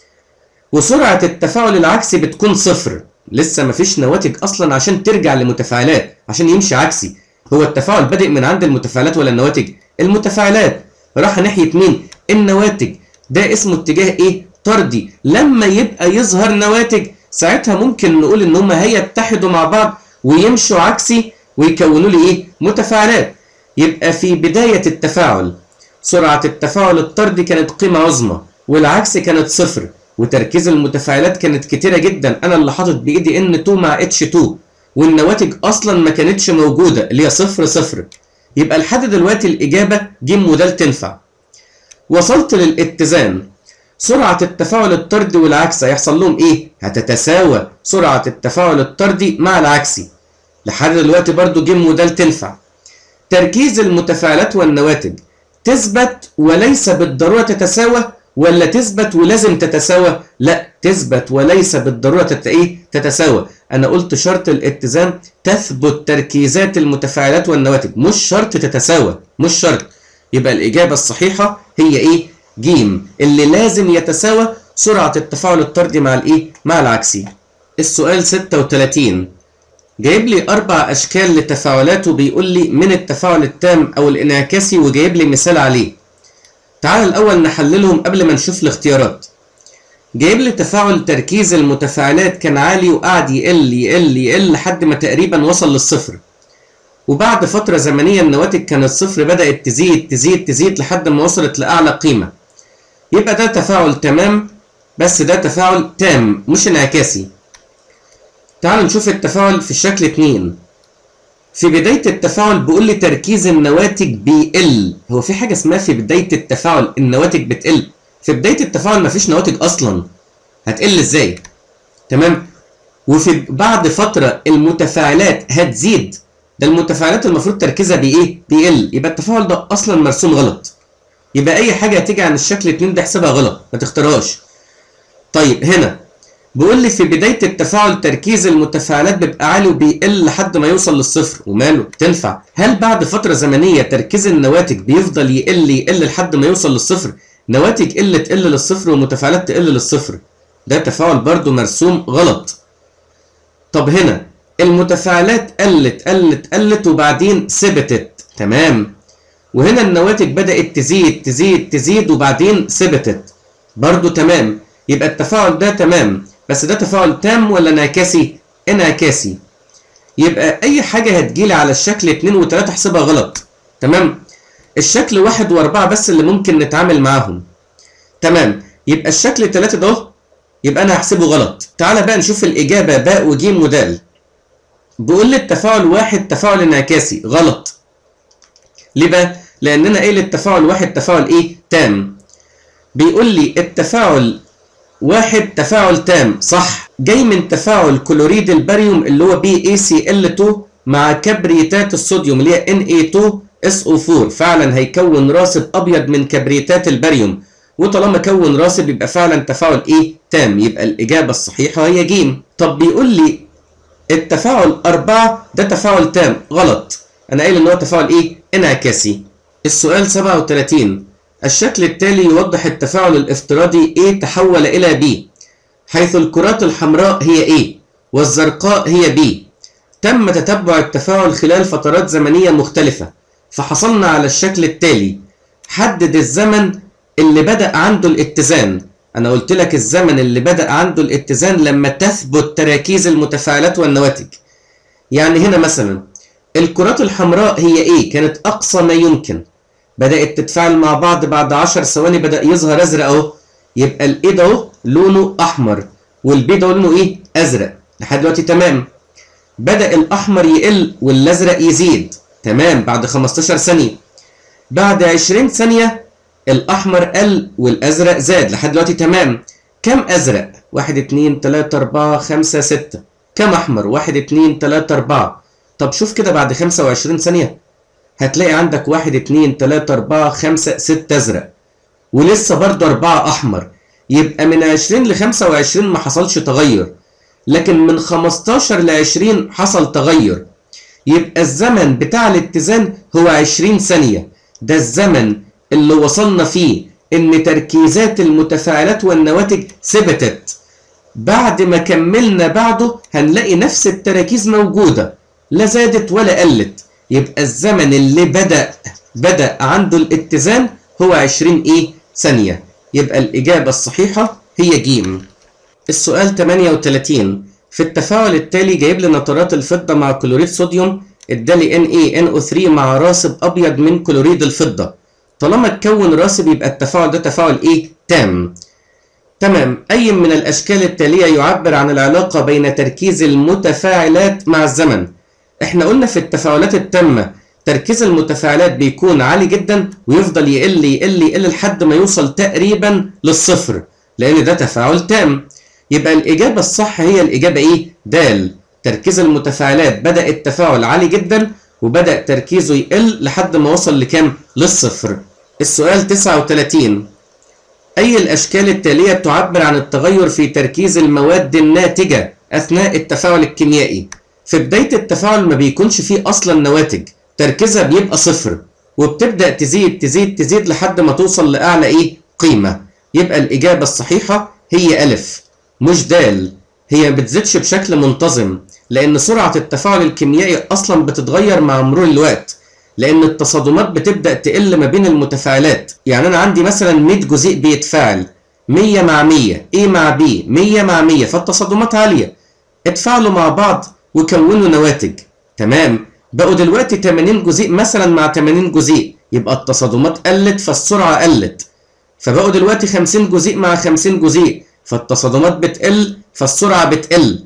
وسرعة التفاعل العكسي بتكون صفر لسه مفيش نواتج اصلا عشان ترجع لمتفاعلات عشان يمشي عكسي هو التفاعل بادئ من عند المتفاعلات ولا النواتج المتفاعلات راح ناحيه مين النواتج ده اسمه اتجاه ايه طردي لما يبقى يظهر نواتج ساعتها ممكن نقول ان هم هيتحدوا مع بعض ويمشوا عكسي ويكونوا لي ايه متفاعلات يبقى في بدايه التفاعل سرعه التفاعل الطردي كانت قيمه عظمى والعكس كانت صفر وتركيز المتفاعلات كانت كتيرة جدا انا اللي حاطط بايدي ان 2 مع اتش 2 والنواتج اصلا ما كانتش موجودة اللي هي صفر صفر يبقى لحد دلوقتي الاجابة ج موديل تنفع وصلت للاتزان سرعة التفاعل الطردي والعكسي هيحصل لهم ايه؟ هتتساوى سرعة التفاعل الطردي مع العكسي لحد دلوقتي برضو ج موديل تنفع تركيز المتفاعلات والنواتج تثبت وليس بالضرورة تتساوى ولا تثبت ولازم تتساوى لا تثبت وليس بالضروره تت... ايه تتساوى انا قلت شرط الاتزان تثبت تركيزات المتفاعلات والنواتج مش شرط تتساوى مش شرط يبقى الاجابه الصحيحه هي ايه جيم اللي لازم يتساوى سرعه التفاعل الطردي مع الايه مع العكسي السؤال 36 جايب لي اربع اشكال لتفاعلات وبيقول لي من التفاعل التام او الانعكاسي وجايب لي مثال عليه تعال الأول نحللهم قبل ما نشوف الاختيارات جايب لي تفاعل تركيز المتفاعلات كان عالي وقعد يقل يقل يقل لحد ما تقريبا وصل للصفر وبعد فترة زمنية النواتج كانت صفر بدأت تزيد تزيد تزيد لحد ما وصلت لأعلى قيمة يبقى ده تفاعل تمام بس ده تفاعل تام مش انعكاسي تعالوا نشوف التفاعل في الشكل 2 في بداية التفاعل بيقول لي تركيز النواتج بيقل هو في حاجة اسمها في بداية التفاعل النواتج بتقل في بداية التفاعل مفيش نواتج أصلا هتقل ازاي تمام وفي بعد فترة المتفاعلات هتزيد ده المتفاعلات المفروض تركيزها بايه بيقل يبقى التفاعل ده اصلا مرسوم غلط يبقى اي حاجة هتيجي عن الشكل 2 ده حسابها غلط ما تختارهاش طيب هنا بيقول لي في بداية التفاعل تركيز المتفاعلات بيبقى عالي وبيقل لحد ما يوصل للصفر وماله تنفع هل بعد فترة زمنية تركيز النواتج بيفضل يقل يقل لحد ما يوصل للصفر نواتج قل تقل للصفر ومتفاعلات تقل للصفر ده تفاعل برضو مرسوم غلط طب هنا المتفاعلات قلت قلت قلت وبعدين ثبتت تمام وهنا النواتج بدأت تزيد تزيد تزيد وبعدين ثبتت برضو تمام يبقى التفاعل ده تمام بس ده تفاعل تام ولا انعكاسي انعكاسي يبقى اي حاجة هتجيلي على الشكل 2 و3 احسبها غلط تمام الشكل واحد واربعة بس اللي ممكن نتعامل معاهم تمام يبقى الشكل 3 ده يبقى انا هحسبه غلط تعالى بقى نشوف الاجابة باء وجيم ودال بيقول لي التفاعل واحد تفاعل انعكاسي غلط ليه بقى لاننا قايل التفاعل واحد تفاعل ايه تام بيقول لي التفاعل واحد تفاعل تام صح جاي من تفاعل كلوريد الباريوم اللي هو بي اي سي ال 2 مع كبريتات الصوديوم اللي هي ان اي 2 اس او 4 فعلا هيكون راسب ابيض من كبريتات الباريوم وطالما كون راسب يبقى فعلا تفاعل ايه تام يبقى الاجابه الصحيحه هي جيم طب بيقول لي التفاعل أربعة ده تفاعل تام غلط أنا قايل إن هو تفاعل إيه؟ انعكاسي السؤال 37 الشكل التالي يوضح التفاعل الافتراضي A تحول إلى B حيث الكرات الحمراء هي A والزرقاء هي B تم تتبع التفاعل خلال فترات زمنية مختلفة فحصلنا على الشكل التالي حدد الزمن اللي بدأ عنده الاتزان أنا قلت لك الزمن اللي بدأ عنده الاتزان لما تثبت تراكيز المتفاعلات والنواتج يعني هنا مثلا الكرات الحمراء هي ايه كانت اقصى ما يمكن بدات تتفاعل مع بعض بعد 10 ثواني بدا يظهر ازرق اهو يبقى الايه ده اهو لونه احمر والبي ده لونه ايه ازرق لحد دلوقتي تمام بدا الاحمر يقل والازرق يزيد تمام بعد 15 ثانيه بعد 20 ثانيه الاحمر قل والازرق زاد لحد دلوقتي تمام كم ازرق 1 2 3 4 5 6 كم احمر 1 2 3 4 طب شوف كده بعد 25 ثانية هتلاقي عندك 1 2 3 4 5 6 ازرق ولسه برضه 4 احمر يبقى من 20 ل 25 ما حصلش تغير لكن من 15 ل 20 حصل تغير يبقى الزمن بتاع الاتزان هو 20 ثانية ده الزمن اللي وصلنا فيه ان تركيزات المتفاعلات والنواتج ثبتت بعد ما كملنا بعده هنلاقي نفس التراكيز موجودة لا زادت ولا قلت يبقى الزمن اللي بدأ بدأ عنده الاتزان هو 20 ايه ثانية يبقى الإجابة الصحيحة هي جيم السؤال 38 في التفاعل التالي جايب لي نترات الفضة مع كلوريد صوديوم ادالي NaNO3 مع راسب أبيض من كلوريد الفضة طالما اتكون راسب يبقى التفاعل ده تفاعل ايه تام تمام أي من الأشكال التالية يعبر عن العلاقة بين تركيز المتفاعلات مع الزمن احنا قلنا في التفاعلات التامة تركيز المتفاعلات بيكون عالي جدا ويفضل يقل يقل يقل لحد ما يوصل تقريبا للصفر لأن ده تفاعل تام يبقى الإجابة الصح هي الإجابة إيه؟ د تركيز المتفاعلات بدأ التفاعل عالي جدا وبدأ تركيزه يقل لحد ما وصل لكام؟ للصفر السؤال 39 أي الأشكال التالية تعبر عن التغير في تركيز المواد الناتجة أثناء التفاعل الكيميائي؟ في بداية التفاعل ما بيكونش فيه أصلا نواتج تركيزها بيبقى صفر وبتبدأ تزيد تزيد تزيد لحد ما توصل لأعلى إيه؟ قيمة يبقى الإجابة الصحيحة هي ألف مش دال هي ما بتزيدش بشكل منتظم لأن سرعة التفاعل الكيميائي أصلا بتتغير مع مرور الوقت لأن التصادمات بتبدأ تقل ما بين المتفاعلات يعني أنا عندي مثلا 100 جزيء بيتفاعل 100 مع 100 A مع B 100 مع 100 فالتصادمات عالية اتفاعلوا مع بعض وكونوا نواتج تمام بقوا دلوقتي 80 جزيء مثلا مع 80 جزيء يبقى التصادمات قلت فالسرعة قلت فبقوا دلوقتي 50 جزيء مع 50 جزيء فالتصادمات بتقل فالسرعة بتقل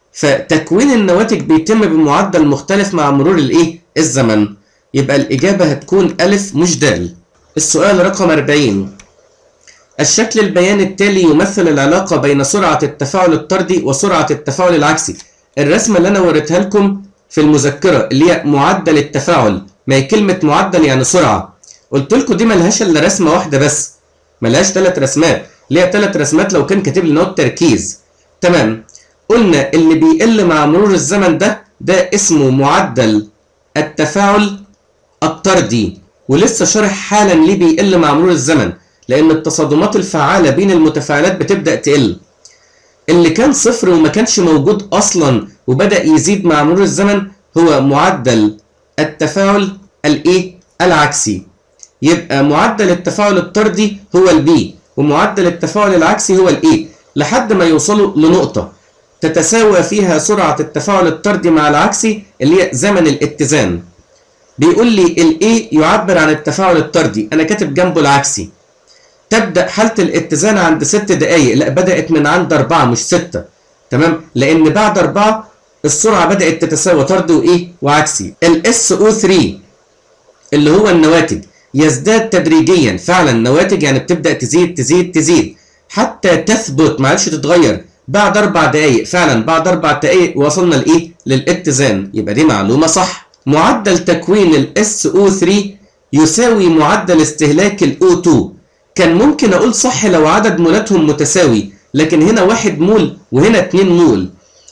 فتكوين النواتج بيتم بمعدل مختلف مع مرور الايه الزمن يبقى الإجابة هتكون ألف مش دال السؤال رقم 40 الشكل البياني التالي يمثل العلاقة بين سرعة التفاعل الطردي وسرعة التفاعل العكسي الرسمة اللي أنا وريتها لكم في المذكرة اللي هي معدل التفاعل ما هي كلمة معدل يعني سرعة قلت لكم دي ملهاش إلا رسمة واحدة بس ملهاش ثلاث رسمات اللي هي ثلاث رسمات لو كان كاتب لي نوت تركيز تمام قلنا اللي بيقل مع مرور الزمن ده ده اسمه معدل التفاعل الطردي ولسه شارح حالا ليه بيقل مع مرور الزمن لان التصادمات الفعاله بين المتفاعلات بتبدا تقل اللي كان صفر وما كانش موجود اصلا وبدا يزيد مع مرور الزمن هو معدل التفاعل الايه العكسي يبقى معدل التفاعل الطردي هو البي ومعدل التفاعل العكسي هو الاي لحد ما يوصلوا لنقطه تتساوى فيها سرعه التفاعل الطردي مع العكسي اللي هي زمن الاتزان بيقول لي الاي يعبر عن التفاعل الطردي انا كاتب جنبه العكسي تبدا حاله الاتزان عند ست دقائق لا بدات من عند أربعة مش ستة تمام لان بعد أربعة السرعه بدات تتساوى طرد وايه وعكسي الاس او 3 اللي هو النواتج يزداد تدريجيا فعلا نواتج يعني بتبدا تزيد تزيد تزيد حتى تثبت ما عادش تتغير بعد اربع دقائق فعلا بعد اربع دقائق وصلنا لايه للاتزان يبقى دي معلومه صح معدل تكوين الاس او 3 يساوي معدل استهلاك الاو 2 كان ممكن اقول صح لو عدد مولاتهم متساوي لكن هنا واحد مول وهنا اتنين مول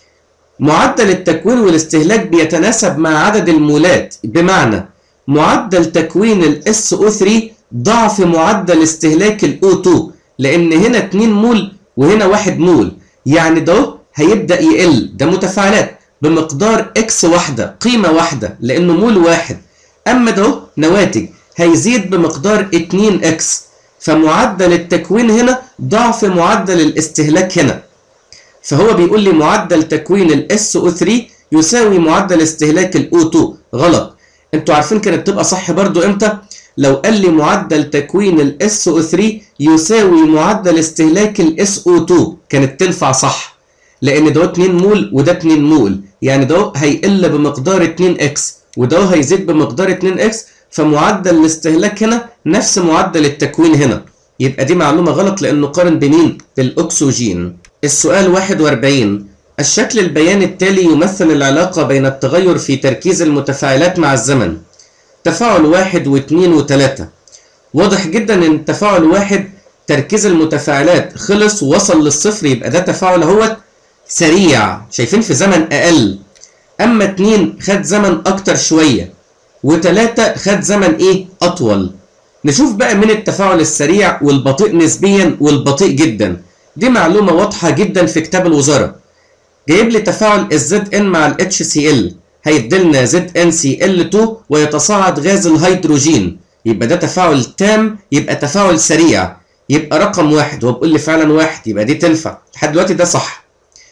معدل التكوين والاستهلاك بيتناسب مع عدد المولات بمعنى معدل تكوين الاس او 3 ضعف معدل استهلاك الاو 2 لان هنا 2 مول وهنا 1 مول يعني ده هيبدا يقل ده متفاعلات بمقدار اكس واحده قيمه واحده لانه مول واحد اما ده نواتج هيزيد بمقدار 2 اكس فمعدل التكوين هنا ضعف معدل الاستهلاك هنا فهو بيقول لي معدل تكوين الاس او 3 يساوي معدل استهلاك الاو 2 غلط انتوا عارفين كانت تبقى صح برضو امتى لو قال لي معدل تكوين الاس او 3 يساوي معدل استهلاك الاس او 2 كانت تنفع صح لان ده 2 مول وده 2 مول يعني ده هيقل بمقدار 2 اكس وده هيزيد بمقدار 2 اكس فمعدل الاستهلاك هنا نفس معدل التكوين هنا يبقى دي معلومة غلط لأنه قارن بمين؟ بالأكسجين السؤال 41 الشكل البياني التالي يمثل العلاقة بين التغير في تركيز المتفاعلات مع الزمن تفاعل واحد واثنين وثلاثة واضح جدا ان تفاعل واحد تركيز المتفاعلات خلص ووصل للصفر يبقى ده تفاعل اهوت سريع شايفين في زمن اقل اما اتنين خد زمن اكتر شوية وتلاتة خد زمن ايه اطول نشوف بقى من التفاعل السريع والبطيء نسبيا والبطيء جدا دي معلومة واضحة جدا في كتاب الوزارة جايب لي تفاعل الزد ان مع ال HCl هيديلنا زد ان سي ال 2 ويتصاعد غاز الهيدروجين يبقى ده تفاعل تام يبقى تفاعل سريع يبقى رقم واحد هو بيقول لي فعلا واحد يبقى دي تنفع لحد دلوقتي ده صح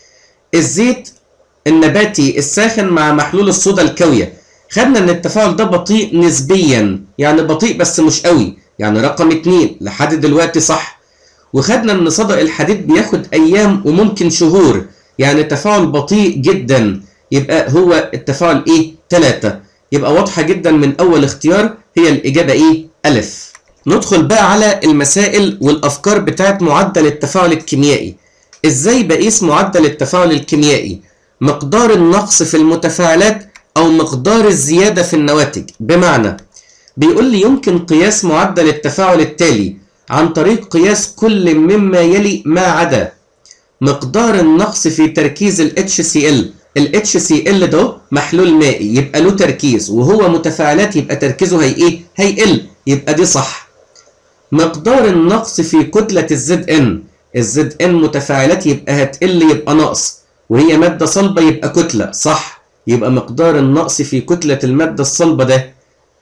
الزيت النباتي الساخن مع محلول الصودا الكاوية خدنا ان التفاعل ده بطيء نسبيا يعني بطيء بس مش قوي يعني رقم اتنين لحد دلوقتي صح وخدنا ان صدأ الحديد بياخد ايام وممكن شهور يعني تفاعل بطيء جدا يبقى هو التفاعل ايه تلاتة يبقى واضحة جدا من اول اختيار هي الاجابة ايه الف ندخل بقى على المسائل والافكار بتاعت معدل التفاعل الكيميائي ازاي بقيس معدل التفاعل الكيميائي مقدار النقص في المتفاعلات او مقدار الزيادة في النواتج بمعنى بيقول لي يمكن قياس معدل التفاعل التالي عن طريق قياس كل مما يلي ما عدا مقدار النقص في تركيز ال HCl ال HCl ده محلول مائي يبقى له تركيز وهو متفاعلات يبقى تركيزه هي ايه هيقل يبقى دي صح مقدار النقص في كتلة الزد ان الزد ان متفاعلات يبقى هتقل يبقى نقص وهي مادة صلبة يبقى كتلة صح يبقى مقدار النقص في كتلة المادة الصلبة ده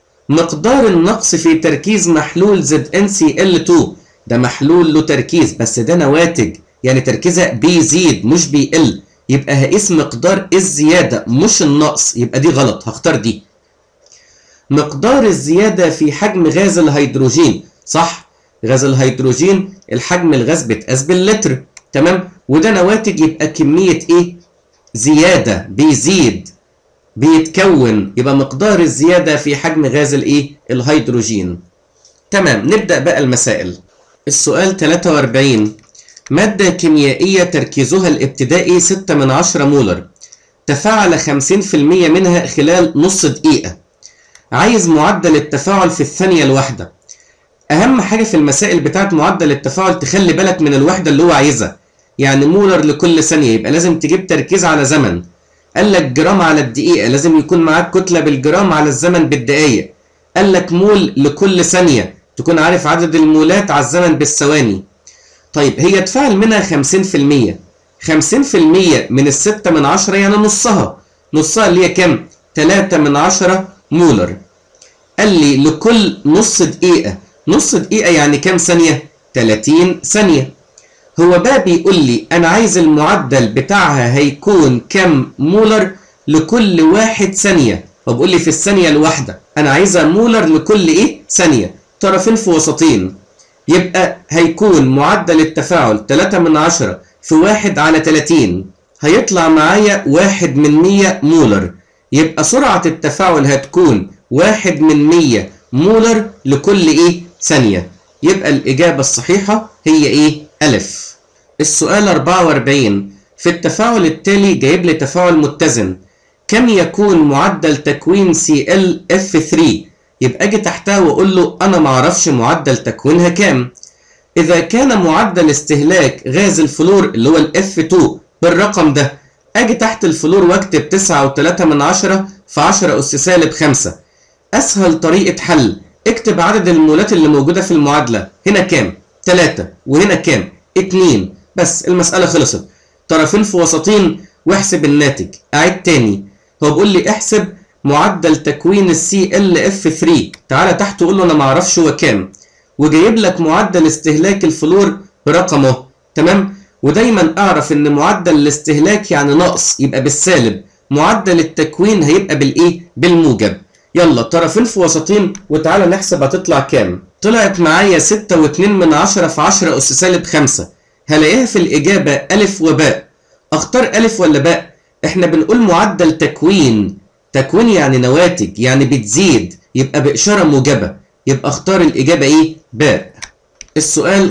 مقدار النقص في تركيز محلول زد ان سي ال 2 ده محلول له تركيز بس ده نواتج يعني تركيزها بيزيد مش بيقل يبقى هقيس مقدار الزيادة مش النقص يبقى دي غلط هختار دي مقدار الزيادة في حجم غاز الهيدروجين صح غاز الهيدروجين الحجم الغاز بيتقاس باللتر تمام وده نواتج يبقى كمية ايه زيادة بيزيد بيتكون يبقى مقدار الزيادة في حجم غاز الايه الهيدروجين تمام نبدأ بقى المسائل السؤال 43 مادة كيميائية تركيزها الابتدائي 6 من 10 مولر تفاعل 50% منها خلال نص دقيقة عايز معدل التفاعل في الثانية الواحدة أهم حاجة في المسائل بتاعت معدل التفاعل تخلي بالك من الوحدة اللي هو عايزها يعني مولر لكل ثانية يبقى لازم تجيب تركيز على زمن قال لك جرام على الدقيقة لازم يكون معاك كتلة بالجرام على الزمن بالدقايق قال لك مول لكل ثانية تكون عارف عدد المولات على الزمن بالثواني طيب هي تفاعل منها 50% 50% من الستة من عشرة يعني نصها نصها اللي هي كام؟ 3 من عشرة مولر قال لي لكل نص دقيقة نص دقيقة يعني كام ثانية؟ 30 ثانية هو بقى بيقول لي أنا عايز المعدل بتاعها هيكون كام مولر لكل واحد ثانية هو بيقول لي في الثانية الواحدة أنا عايزها مولر لكل إيه؟ ثانية طرفين في وسطين يبقى هيكون معدل التفاعل 3 من عشرة في واحد على 30 هيطلع معايا واحد من 100 مولر يبقى سرعة التفاعل هتكون واحد من 100 مولر لكل ايه ثانية يبقى الإجابة الصحيحة هي ايه ألف السؤال 44 في التفاعل التالي جايب لي تفاعل متزن كم يكون معدل تكوين ClF3 يبقى اجي تحتها واقول له انا معرفش معدل تكوينها كام اذا كان معدل استهلاك غاز الفلور اللي هو الاف 2 بالرقم ده اجي تحت الفلور واكتب 9.3 من عشرة في 10 اس سالب 5 اسهل طريقة حل اكتب عدد المولات اللي موجودة في المعادلة هنا كام 3 وهنا كام 2 بس المسألة خلصت طرفين في وسطين واحسب الناتج اعيد تاني هو بيقول لي احسب معدل تكوين السي ال اف 3 تعالى تحت وقول له انا ما اعرفش هو كام وجايب لك معدل استهلاك الفلور برقمه تمام ودايما اعرف ان معدل الاستهلاك يعني نقص يبقى بالسالب معدل التكوين هيبقى بالايه بالموجب يلا طرفين في وسطين وتعالى نحسب هتطلع كام طلعت معايا 6 و2 من 10 في 10 اس سالب 5 هلاقيها في الاجابه الف وباء اختار الف ولا باء احنا بنقول معدل تكوين تكوين يعني نواتج يعني بتزيد يبقى بإشارة موجبة يبقى اختار الإجابة إيه؟ باء السؤال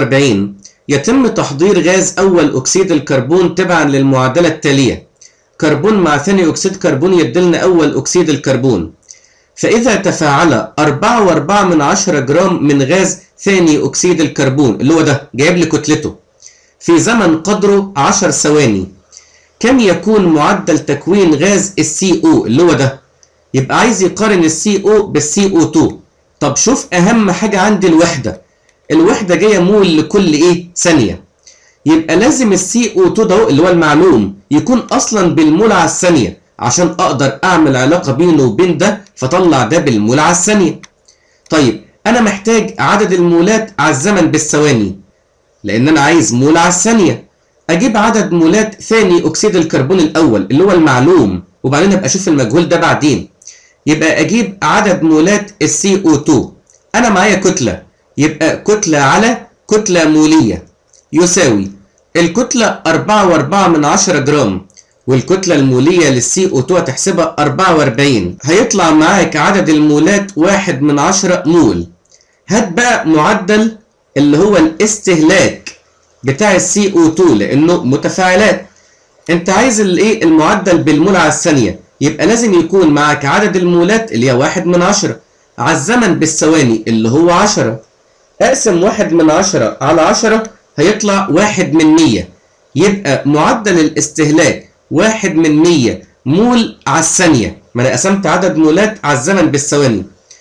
45 يتم تحضير غاز أول أكسيد الكربون تبعا للمعادلة التالية كربون مع ثاني أكسيد كربون يدلنا أول أكسيد الكربون فإذا تفاعل 4.4 من 10 جرام من غاز ثاني أكسيد الكربون اللي هو ده جايب لي كتلته في زمن قدره 10 ثواني كم يكون معدل تكوين غاز السي او اللي هو ده يبقى عايز يقارن السي او بالسي او 2 طب شوف اهم حاجه عندي الوحده الوحده جايه مول لكل ايه ثانيه يبقى لازم السي او 2 ده اللي هو المعلوم يكون اصلا بالمول على الثانيه عشان اقدر اعمل علاقه بينه وبين ده فطلع ده بالمول على الثانيه طيب انا محتاج عدد المولات على الزمن بالثواني لان انا عايز مول على الثانيه اجيب عدد مولات ثاني اكسيد الكربون الاول اللي هو المعلوم وبعدين ابقى اشوف المجهول ده بعدين يبقى اجيب عدد مولات السي او 2 انا معايا كتله يبقى كتله على كتله موليه يساوي الكتله 4.4 من 10 جرام والكتله الموليه للسي او 2 هتحسبها 44 هيطلع معاك عدد المولات 1 من 10 مول هات بقى معدل اللي هو الاستهلاك بتاع السي او 2 لانه متفاعلات انت عايز الايه المعدل بالمول على الثانيه يبقى لازم يكون معاك عدد المولات اللي هي واحد من عشرة على الزمن بالثواني اللي هو عشرة اقسم واحد من عشرة على عشرة هيطلع واحد من مية يبقى معدل الاستهلاك واحد من مية مول على الثانية ما انا قسمت عدد مولات على الزمن بالثواني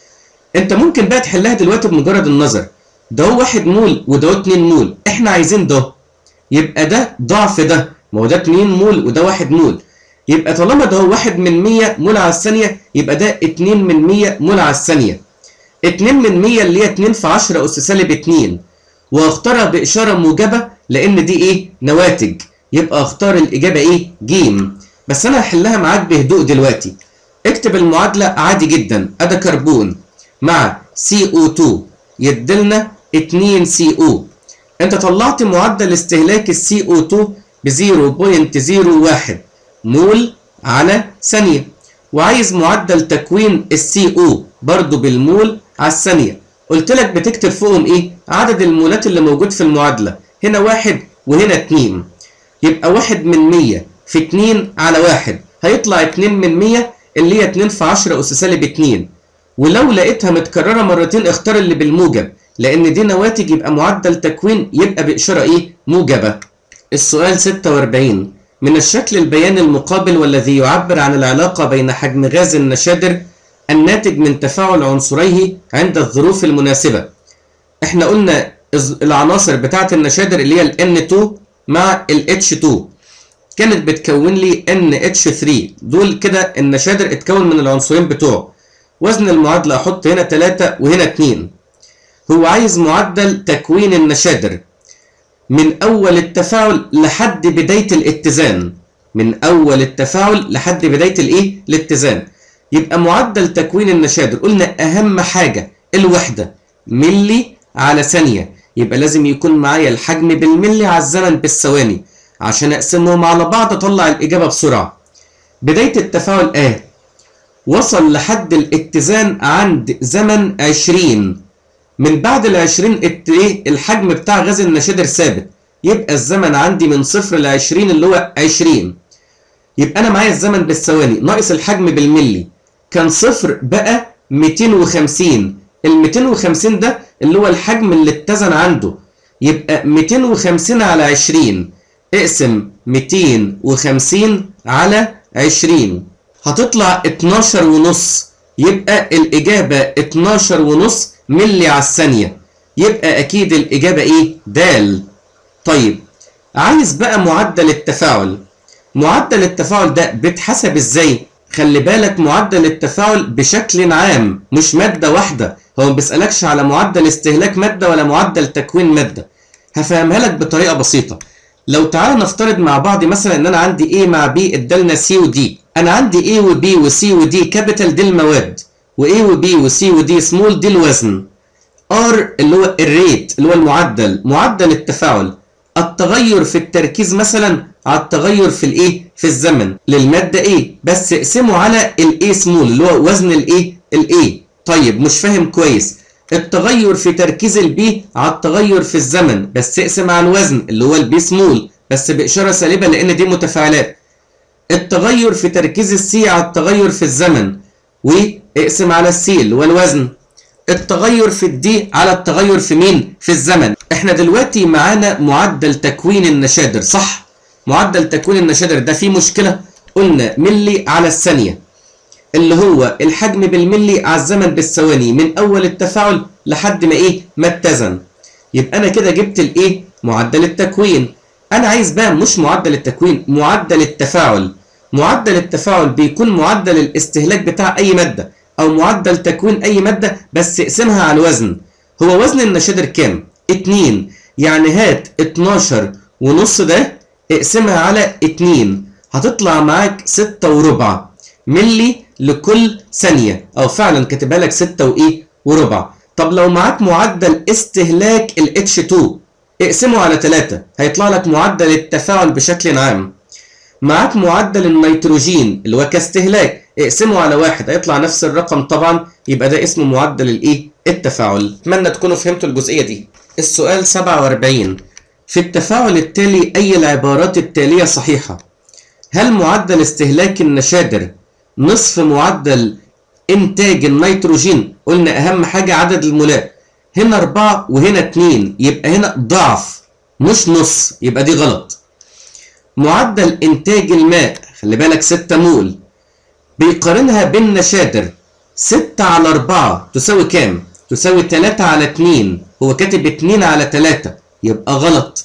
انت ممكن بقى تحلها دلوقتي بمجرد النظر ده هو واحد مول وده هو اتنين مول احنا عايزين ده يبقى ده ضعف ده ما هو ده اتنين مول وده واحد مول يبقى طالما ده هو واحد من مية مول على الثانية يبقى ده اتنين من مية مول على الثانية اتنين من مية اللي هي اتنين في عشرة أس سالب اتنين واختارها بإشارة موجبة لأن دي إيه؟ نواتج يبقى اختار الإجابة إيه؟ جيم بس أنا هحلها معاك بهدوء دلوقتي اكتب المعادلة عادي جدا أدا كربون مع CO2 يدلنا 2 CO أنت طلعت معدل استهلاك ال CO2 ب 0.01 مول على ثانية وعايز معدل تكوين السي او برضو بالمول على الثانية قلت لك بتكتب فوقهم ايه عدد المولات اللي موجود في المعادلة هنا واحد وهنا اتنين يبقى واحد من مية في اتنين على واحد هيطلع اتنين من مية اللي هي اتنين في عشرة أس سالب اتنين ولو لقيتها متكررة مرتين اختار اللي بالموجب لأن دي نواتج يبقى معدل تكوين يبقى بإشارة ايه موجبة السؤال 46 من الشكل البياني المقابل والذي يعبر عن العلاقة بين حجم غاز النشادر الناتج من تفاعل عنصريه عند الظروف المناسبة احنا قلنا العناصر بتاعة النشادر اللي هي ال N2 مع ال H2 كانت بتكون لي NH3 دول كده النشادر اتكون من العنصرين بتوعه وزن المعادلة احط هنا 3 وهنا 2 هو عايز معدل تكوين النشادر من أول التفاعل لحد بداية الاتزان من أول التفاعل لحد بداية الإيه؟ الاتزان يبقى معدل تكوين النشادر قلنا أهم حاجة الوحدة ملي على ثانية يبقى لازم يكون معايا الحجم بالملي على الزمن بالثواني عشان أقسمهم على بعض أطلع الإجابة بسرعة بداية التفاعل آه وصل لحد الاتزان عند زمن 20 من بعد ال 20 ايه الحجم بتاع غاز النشادر ثابت يبقى الزمن عندي من صفر ل 20 اللي هو 20 يبقى انا معايا الزمن بالثواني ناقص الحجم بالملي كان صفر بقى 250 ال 250 ده اللي هو الحجم اللي اتزن عنده يبقى 250 على 20 اقسم 250 على 20 هتطلع 12 ونص يبقى الإجابة 12 ونص ملي على الثانية يبقى أكيد الإجابة إيه؟ دال طيب عايز بقى معدل التفاعل معدل التفاعل ده بيتحسب إزاي؟ خلي بالك معدل التفاعل بشكل عام مش مادة واحدة هو ما بيسألكش على معدل استهلاك مادة ولا معدل تكوين مادة هفهمها لك بطريقة بسيطة لو تعالى نفترض مع بعض مثلا ان انا عندي A مع B ادالنا C و D انا عندي A و B و C و D كابيتال دي المواد و A و B و C و D سمول دي الوزن R اللي هو الريت اللي هو المعدل معدل التفاعل التغير في التركيز مثلا على التغير في الايه في الزمن للماده A بس اقسمه على الاي سمول اللي هو وزن الايه الاي طيب مش فاهم كويس التغير في تركيز البي على التغير في الزمن بس اقسم على الوزن اللي هو البي سمول بس بإشارة سالبة لأن دي متفاعلات التغير في تركيز السي على التغير في الزمن واقسم على السي اللي هو الوزن التغير في الدي على التغير في مين في الزمن احنا دلوقتي معانا معدل تكوين النشادر صح معدل تكوين النشادر ده فيه مشكلة قلنا ملي على الثانية اللي هو الحجم بالملي على الزمن بالثواني من اول التفاعل لحد ما ايه ما اتزن يبقى انا كده جبت الايه معدل التكوين انا عايز بقى مش معدل التكوين معدل التفاعل معدل التفاعل بيكون معدل الاستهلاك بتاع اي ماده او معدل تكوين اي ماده بس اقسمها على الوزن هو وزن النشادر كام 2 يعني هات 12 ونص ده اقسمها على 2 هتطلع معاك 6 وربع ملي لكل ثانية أو فعلا كاتبها لك 6 وإيه وربع طب لو معاك معدل استهلاك ال H2 اقسمه على 3 هيطلع لك معدل التفاعل بشكل عام معاك معدل النيتروجين اللي هو كاستهلاك اقسمه على واحد هيطلع نفس الرقم طبعا يبقى ده اسمه معدل الايه التفاعل اتمنى تكونوا فهمتوا الجزئية دي السؤال 47 في التفاعل التالي أي العبارات التالية صحيحة هل معدل استهلاك النشادر نصف معدل انتاج النيتروجين قلنا اهم حاجة عدد المولات هنا اربعة وهنا اتنين يبقى هنا ضعف مش نص يبقى دي غلط معدل انتاج الماء خلي بالك ستة مول بيقارنها بالنشادر ستة على أربعة تساوي كام؟ تساوي تلاتة على اتنين هو كاتب اتنين على تلاتة يبقى غلط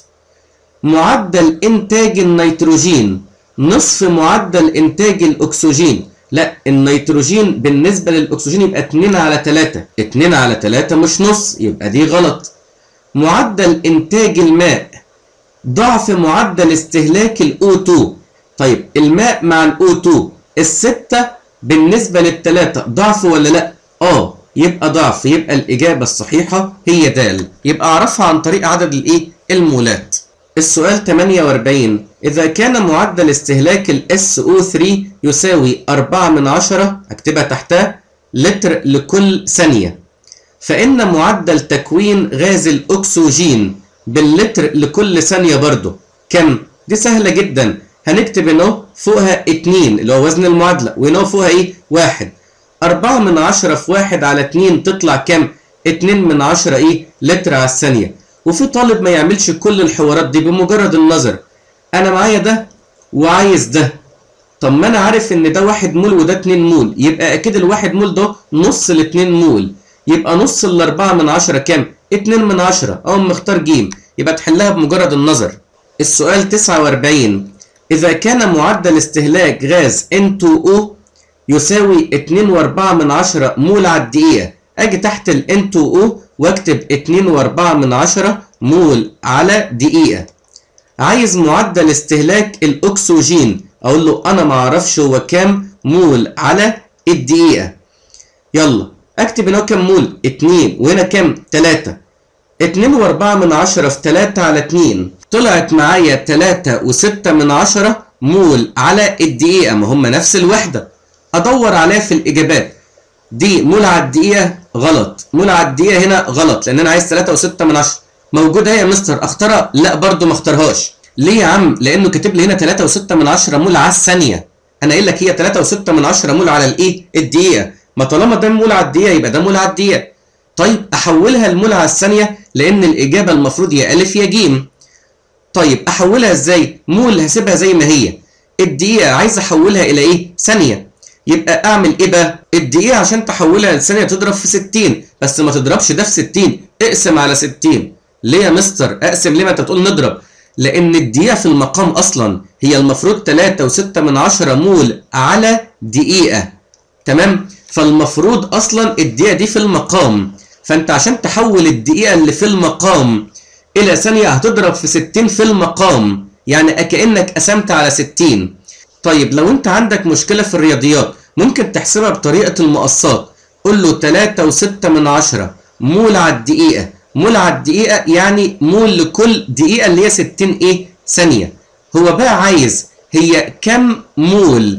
معدل انتاج النيتروجين نصف معدل انتاج الاكسجين لا النيتروجين بالنسبة للأكسجين يبقى 2 على 3 2 على 3 مش نص يبقى دي غلط معدل إنتاج الماء ضعف معدل استهلاك ال O2 طيب الماء مع ال O2 الستة بالنسبة للتلاتة ضعف ولا لا؟ اه يبقى ضعف يبقى الإجابة الصحيحة هي د يبقى أعرفها عن طريق عدد الإيه؟ المولات السؤال 48 إذا كان معدل استهلاك ال SO3 يساوي 4 من 10 أكتبها تحتها لتر لكل ثانية فإن معدل تكوين غاز الأكسجين باللتر لكل ثانية برضه كم؟ دي سهلة جدا هنكتب هنا فوقها 2 اللي هو وزن المعادلة وهنا فوقها إيه؟ 1 4 من 10 في 1 على 2 تطلع كام؟ 2 من 10 إيه؟ لتر على الثانية وفي طالب ما يعملش كل الحوارات دي بمجرد النظر انا معايا ده وعايز ده طب ما انا عارف ان ده واحد مول وده اتنين مول يبقى اكيد الواحد مول ده نص الاتنين مول يبقى نص الاربعة من عشرة كام اتنين من عشرة اقوم مختار جيم يبقى تحلها بمجرد النظر السؤال 49 اذا كان معدل استهلاك غاز N2O يساوي 2.4 من عشرة مول على الدقيقة اجي تحت ال N2O واكتب 2.4 من عشرة مول على دقيقة عايز معدل استهلاك الاكسجين اقول له انا ما اعرفش هو كام مول على الدقيقة يلا اكتب هنا كام مول 2 وهنا كام 3 2 و4 من عشرة في 3 على 2 طلعت معايا 3 و6 من عشرة مول على الدقيقة ما هم نفس الوحدة ادور عليها في الاجابات دي مول على الدقيقة غلط مول على الدقيقة هنا غلط لان انا عايز 3 و6 من عشرة موجودة اهي يا مستر اختارها لا برضو ما اختارهاش ليه يا عم لانه كاتب لي هنا 3 و6 من عشرة مول على الثانية انا قايل لك هي 3 و6 من عشرة مول على الايه الدقيقة ما طالما ده مول على الدقيقة يبقى ده مول على الدقيقة طيب احولها لمول على الثانية لان الاجابة المفروض يا الف يا جيم طيب احولها ازاي مول هسيبها زي ما هي الدقيقة عايز احولها الى ايه ثانية يبقى اعمل ايه بقى الدقيقة عشان تحولها لثانية تضرب في 60 بس ما تضربش ده في 60 اقسم على 60 ليه يا مستر اقسم ليه ما انت تقول نضرب لان الدقيقة في المقام اصلا هي المفروض 3 و6 من عشرة مول على دقيقة تمام فالمفروض اصلا الدقيقة دي في المقام فانت عشان تحول الدقيقة اللي في المقام الى ثانية هتضرب في 60 في المقام يعني كأنك قسمت على 60 طيب لو انت عندك مشكلة في الرياضيات ممكن تحسبها بطريقة المقصات قول له 3 و6 من عشرة مول على الدقيقة مول على الدقيقة يعني مول لكل دقيقة اللي هي 60 ايه ثانية هو بقى عايز هي كم مول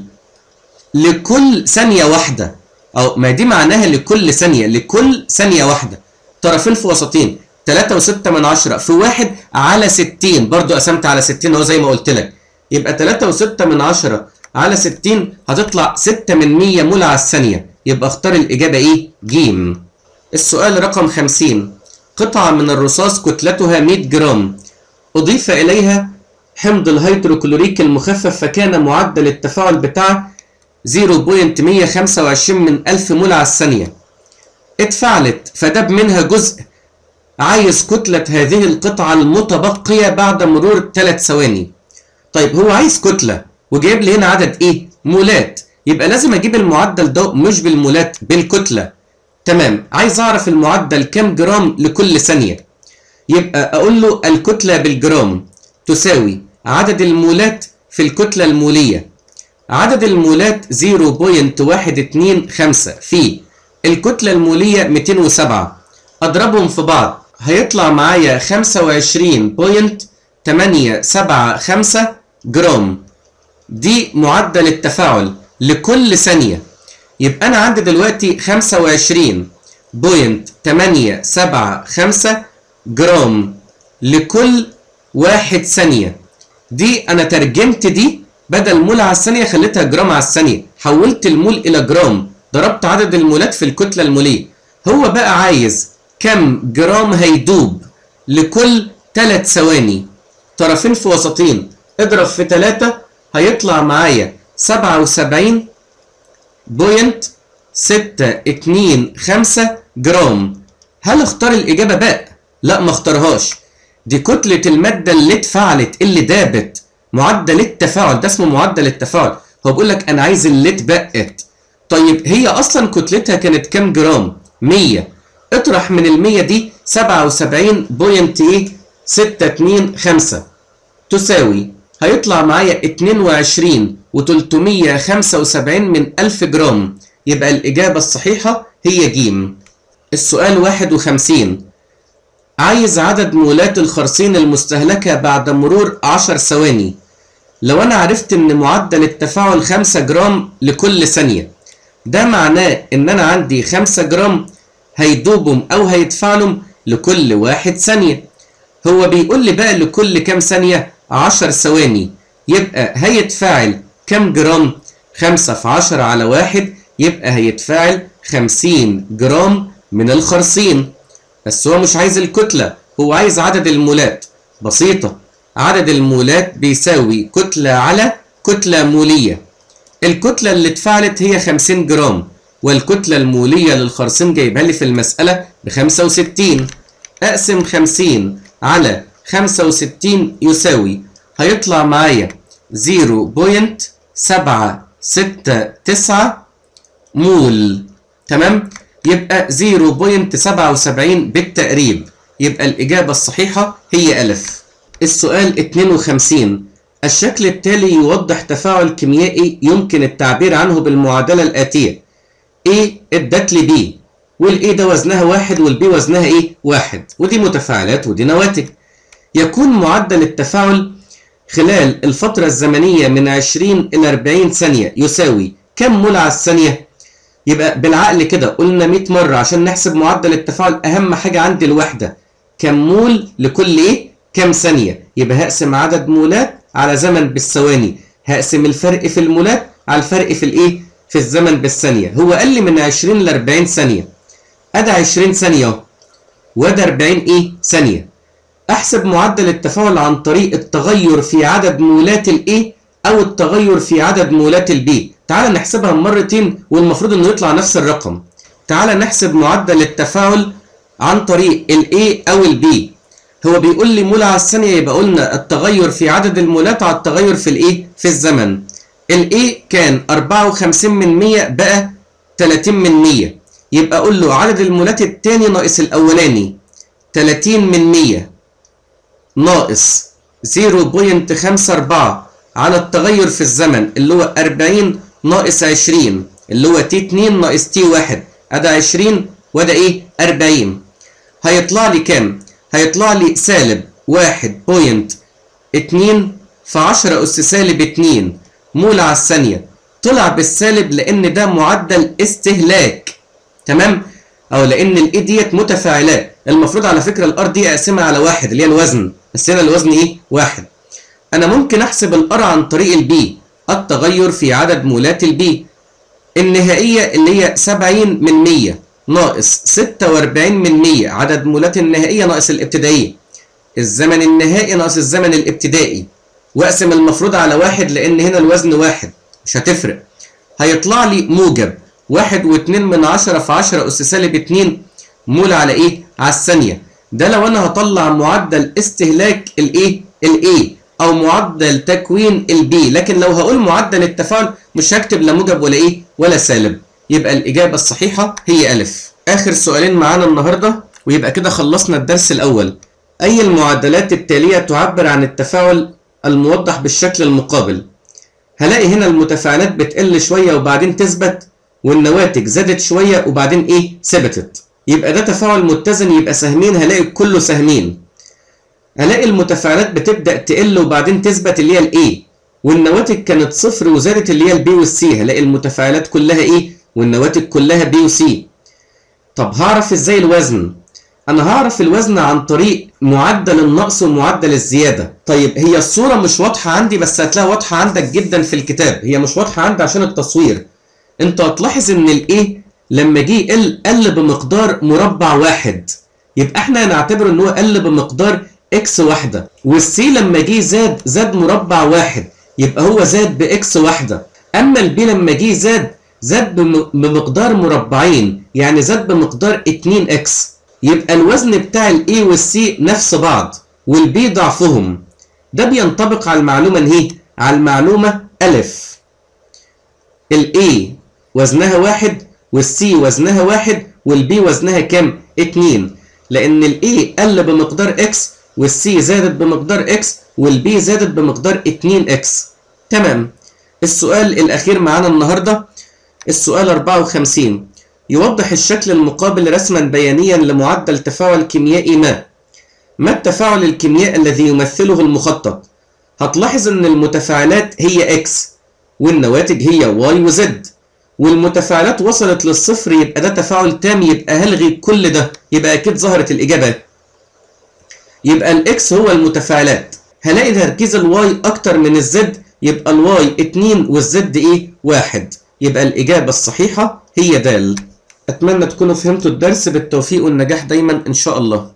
لكل ثانية واحدة أو ما دي معناها لكل ثانية لكل ثانية واحدة طرفين في وسطين 3 و6 من عشرة في واحد على 60 برضو قسمت على 60 اهو زي ما قلت لك يبقى 3 و6 من عشرة على 60 هتطلع 6 من 100 مول على الثانية يبقى اختار الإجابة إيه؟ جيم السؤال رقم 50 قطعة من الرصاص كتلتها 100 جرام أضيف إليها حمض الهيدروكلوريك المخفف فكان معدل التفاعل بتاعه 0.125 من 1000 مول على الثانية اتفعلت فدب منها جزء عايز كتلة هذه القطعة المتبقية بعد مرور 3 ثواني طيب هو عايز كتلة وجايب لي هنا عدد ايه مولات يبقى لازم اجيب المعدل ده مش بالمولات بالكتلة تمام عايز اعرف المعدل كام جرام لكل ثانية يبقى اقول له الكتلة بالجرام تساوي عدد المولات في الكتلة المولية عدد المولات 0.125 في الكتلة المولية 207 اضربهم في بعض هيطلع معايا 25.875 جرام دي معدل التفاعل لكل ثانية يبقى أنا عندي دلوقتي 25.875 جرام لكل واحد ثانية دي أنا ترجمت دي بدل مول على الثانية خليتها جرام على الثانية حولت المول إلى جرام ضربت عدد المولات في الكتلة المولية هو بقى عايز كم جرام هيدوب لكل 3 ثواني طرفين في وسطين اضرب في 3 هيطلع معايا 77 بوينت 625 جرام هل اختار الإجابة باء؟ لا ما اختارهاش دي كتلة المادة اللي اتفعلت اللي دابت معدل التفاعل ده اسمه معدل التفاعل هو بيقول لك أنا عايز اللي اتبقت طيب هي أصلا كتلتها كانت كام جرام؟ 100 اطرح من ال 100 دي 77.625 تساوي هيطلع معايا 22 و375 من 1000 جرام يبقى الإجابة الصحيحة هي جيم السؤال 51 عايز عدد مولات الخرسين المستهلكة بعد مرور 10 ثواني لو أنا عرفت إن معدل التفاعل 5 جرام لكل ثانية ده معناه إن أنا عندي 5 جرام هيدوبهم أو هيتفاعلوا لكل واحد ثانية هو بيقول لي بقى لكل كام ثانية 10 ثواني يبقى هيتفاعل كام جرام 5 في 10 على واحد يبقى هيتفاعل 50 جرام من الخرسين بس هو مش عايز الكتلة هو عايز عدد المولات بسيطة عدد المولات بيساوي كتلة على كتلة مولية الكتلة اللي اتفعلت هي 50 جرام والكتلة المولية للخرسين جايبها لي في المسألة ب 65 أقسم 50 على 65 يساوي هيطلع معايا 0.769 مول تمام يبقى 0.77 بالتقريب يبقى الإجابة الصحيحة هي ألف السؤال 52 الشكل التالي يوضح تفاعل كيميائي يمكن التعبير عنه بالمعادلة الآتية A ادت لي B والاي ده وزنها واحد والبي وزنها ايه؟ واحد ودي متفاعلات ودي نواتج يكون معدل التفاعل خلال الفترة الزمنية من 20 إلى 40 ثانية يساوي كم مول على الثانية؟ يبقى بالعقل كده قلنا 100 مرة عشان نحسب معدل التفاعل أهم حاجة عندي الوحدة كم مول لكل إيه؟ كم ثانية يبقى هقسم عدد مولات على زمن بالثواني هقسم الفرق في المولات على الفرق في الإيه؟ في الزمن بالثانية هو قال لي من 20 ل 40 ثانية أدى 20 ثانية أهو وده 40 إيه؟ ثانية احسب معدل التفاعل عن طريق التغير في عدد مولات الاي او التغير في عدد مولات البي تعال نحسبها مرتين والمفروض انه يطلع نفس الرقم تعال نحسب معدل التفاعل عن طريق الاي او البي هو بيقول لي مول على الثانية يبقى قلنا التغير في عدد المولات على التغير في الايه في الزمن الاي كان 54 من 100 بقى 30 من 100 يبقى اقول له عدد المولات الثاني ناقص الاولاني 30 من 100 ناقص 0.54 على التغير في الزمن اللي هو 40 ناقص 20 اللي هو تي 2 ناقص تي 1 ادي 20 وده ايه 40 هيطلع لي كام هيطلع لي سالب 1.2 في 10 اس سالب 2 مول على الثانيه طلع بالسالب لان ده معدل استهلاك تمام او لان الاي ديت متفاعلات المفروض على فكره الار دي اقسمها على واحد اللي هي الوزن بس هنا الوزن ايه واحد انا ممكن احسب الار عن طريق البي التغير في عدد مولات البي النهائيه اللي هي 70 من 100 ناقص 46 من 100 عدد مولات النهائيه ناقص الابتدائيه الزمن النهائي ناقص الزمن الابتدائي واقسم المفروض على واحد لان هنا الوزن واحد مش هتفرق هيطلع لي موجب واحد واتنين من عشرة في عشرة أس سالب اتنين مول على إيه؟ على الثانية ده لو أنا هطلع معدل استهلاك الإيه؟ الإيه أو معدل تكوين البي لكن لو هقول معدل التفاعل مش هكتب لا موجب ولا إيه؟ ولا سالب يبقى الإجابة الصحيحة هي ألف آخر سؤالين معانا النهاردة ويبقى كده خلصنا الدرس الأول أي المعدلات التالية تعبر عن التفاعل الموضح بالشكل المقابل هلاقي هنا المتفاعلات بتقل شوية وبعدين تثبت والنواتج زادت شويه وبعدين ايه ثبتت يبقى ده تفاعل متزن يبقى سهمين هلاقي كله سهمين هلاقي المتفاعلات بتبدا تقل وبعدين تثبت اللي هي الاي والنواتج كانت صفر وزادت اللي هي البي والسي هلاقي المتفاعلات كلها ايه والنواتج كلها بي وسي طب هعرف ازاي الوزن انا هعرف الوزن عن طريق معدل النقص ومعدل الزياده طيب هي الصوره مش واضحه عندي بس هتلاقيها واضحه عندك جدا في الكتاب هي مش واضحه عندي عشان التصوير انت هتلاحظ ان الايه لما جه يقل قل بمقدار مربع واحد يبقى احنا هنعتبر ان هو قل بمقدار اكس واحده والسي لما جه زاد زاد مربع واحد يبقى هو زاد باكس واحده اما البي لما جه زاد زاد بمقدار مربعين يعني زاد بمقدار 2 اكس يبقى الوزن بتاع الاي والسي نفس بعض والبي ضعفهم ده بينطبق على المعلومه اهي على المعلومه الف الاي وزنها واحد والسي وزنها واحد والبي وزنها كام؟ اتنين لأن الاي قل بمقدار اكس والسي زادت بمقدار اكس والبي زادت بمقدار اتنين اكس تمام السؤال الأخير معانا النهاردة السؤال 54 يوضح الشكل المقابل رسما بيانيا لمعدل تفاعل كيميائي ما ما التفاعل الكيميائي الذي يمثله المخطط هتلاحظ ان المتفاعلات هي اكس والنواتج هي واي وزد والمتفاعلات وصلت للصفر يبقى ده تفاعل تام يبقى هلغي كل ده يبقى اكيد ظهرت الاجابه يبقى الاكس هو المتفاعلات هلاقي تركيز الواي اكتر من الزد يبقى الواي 2 والزد ايه 1 يبقى الاجابه الصحيحه هي د اتمنى تكونوا فهمتوا الدرس بالتوفيق والنجاح دايما ان شاء الله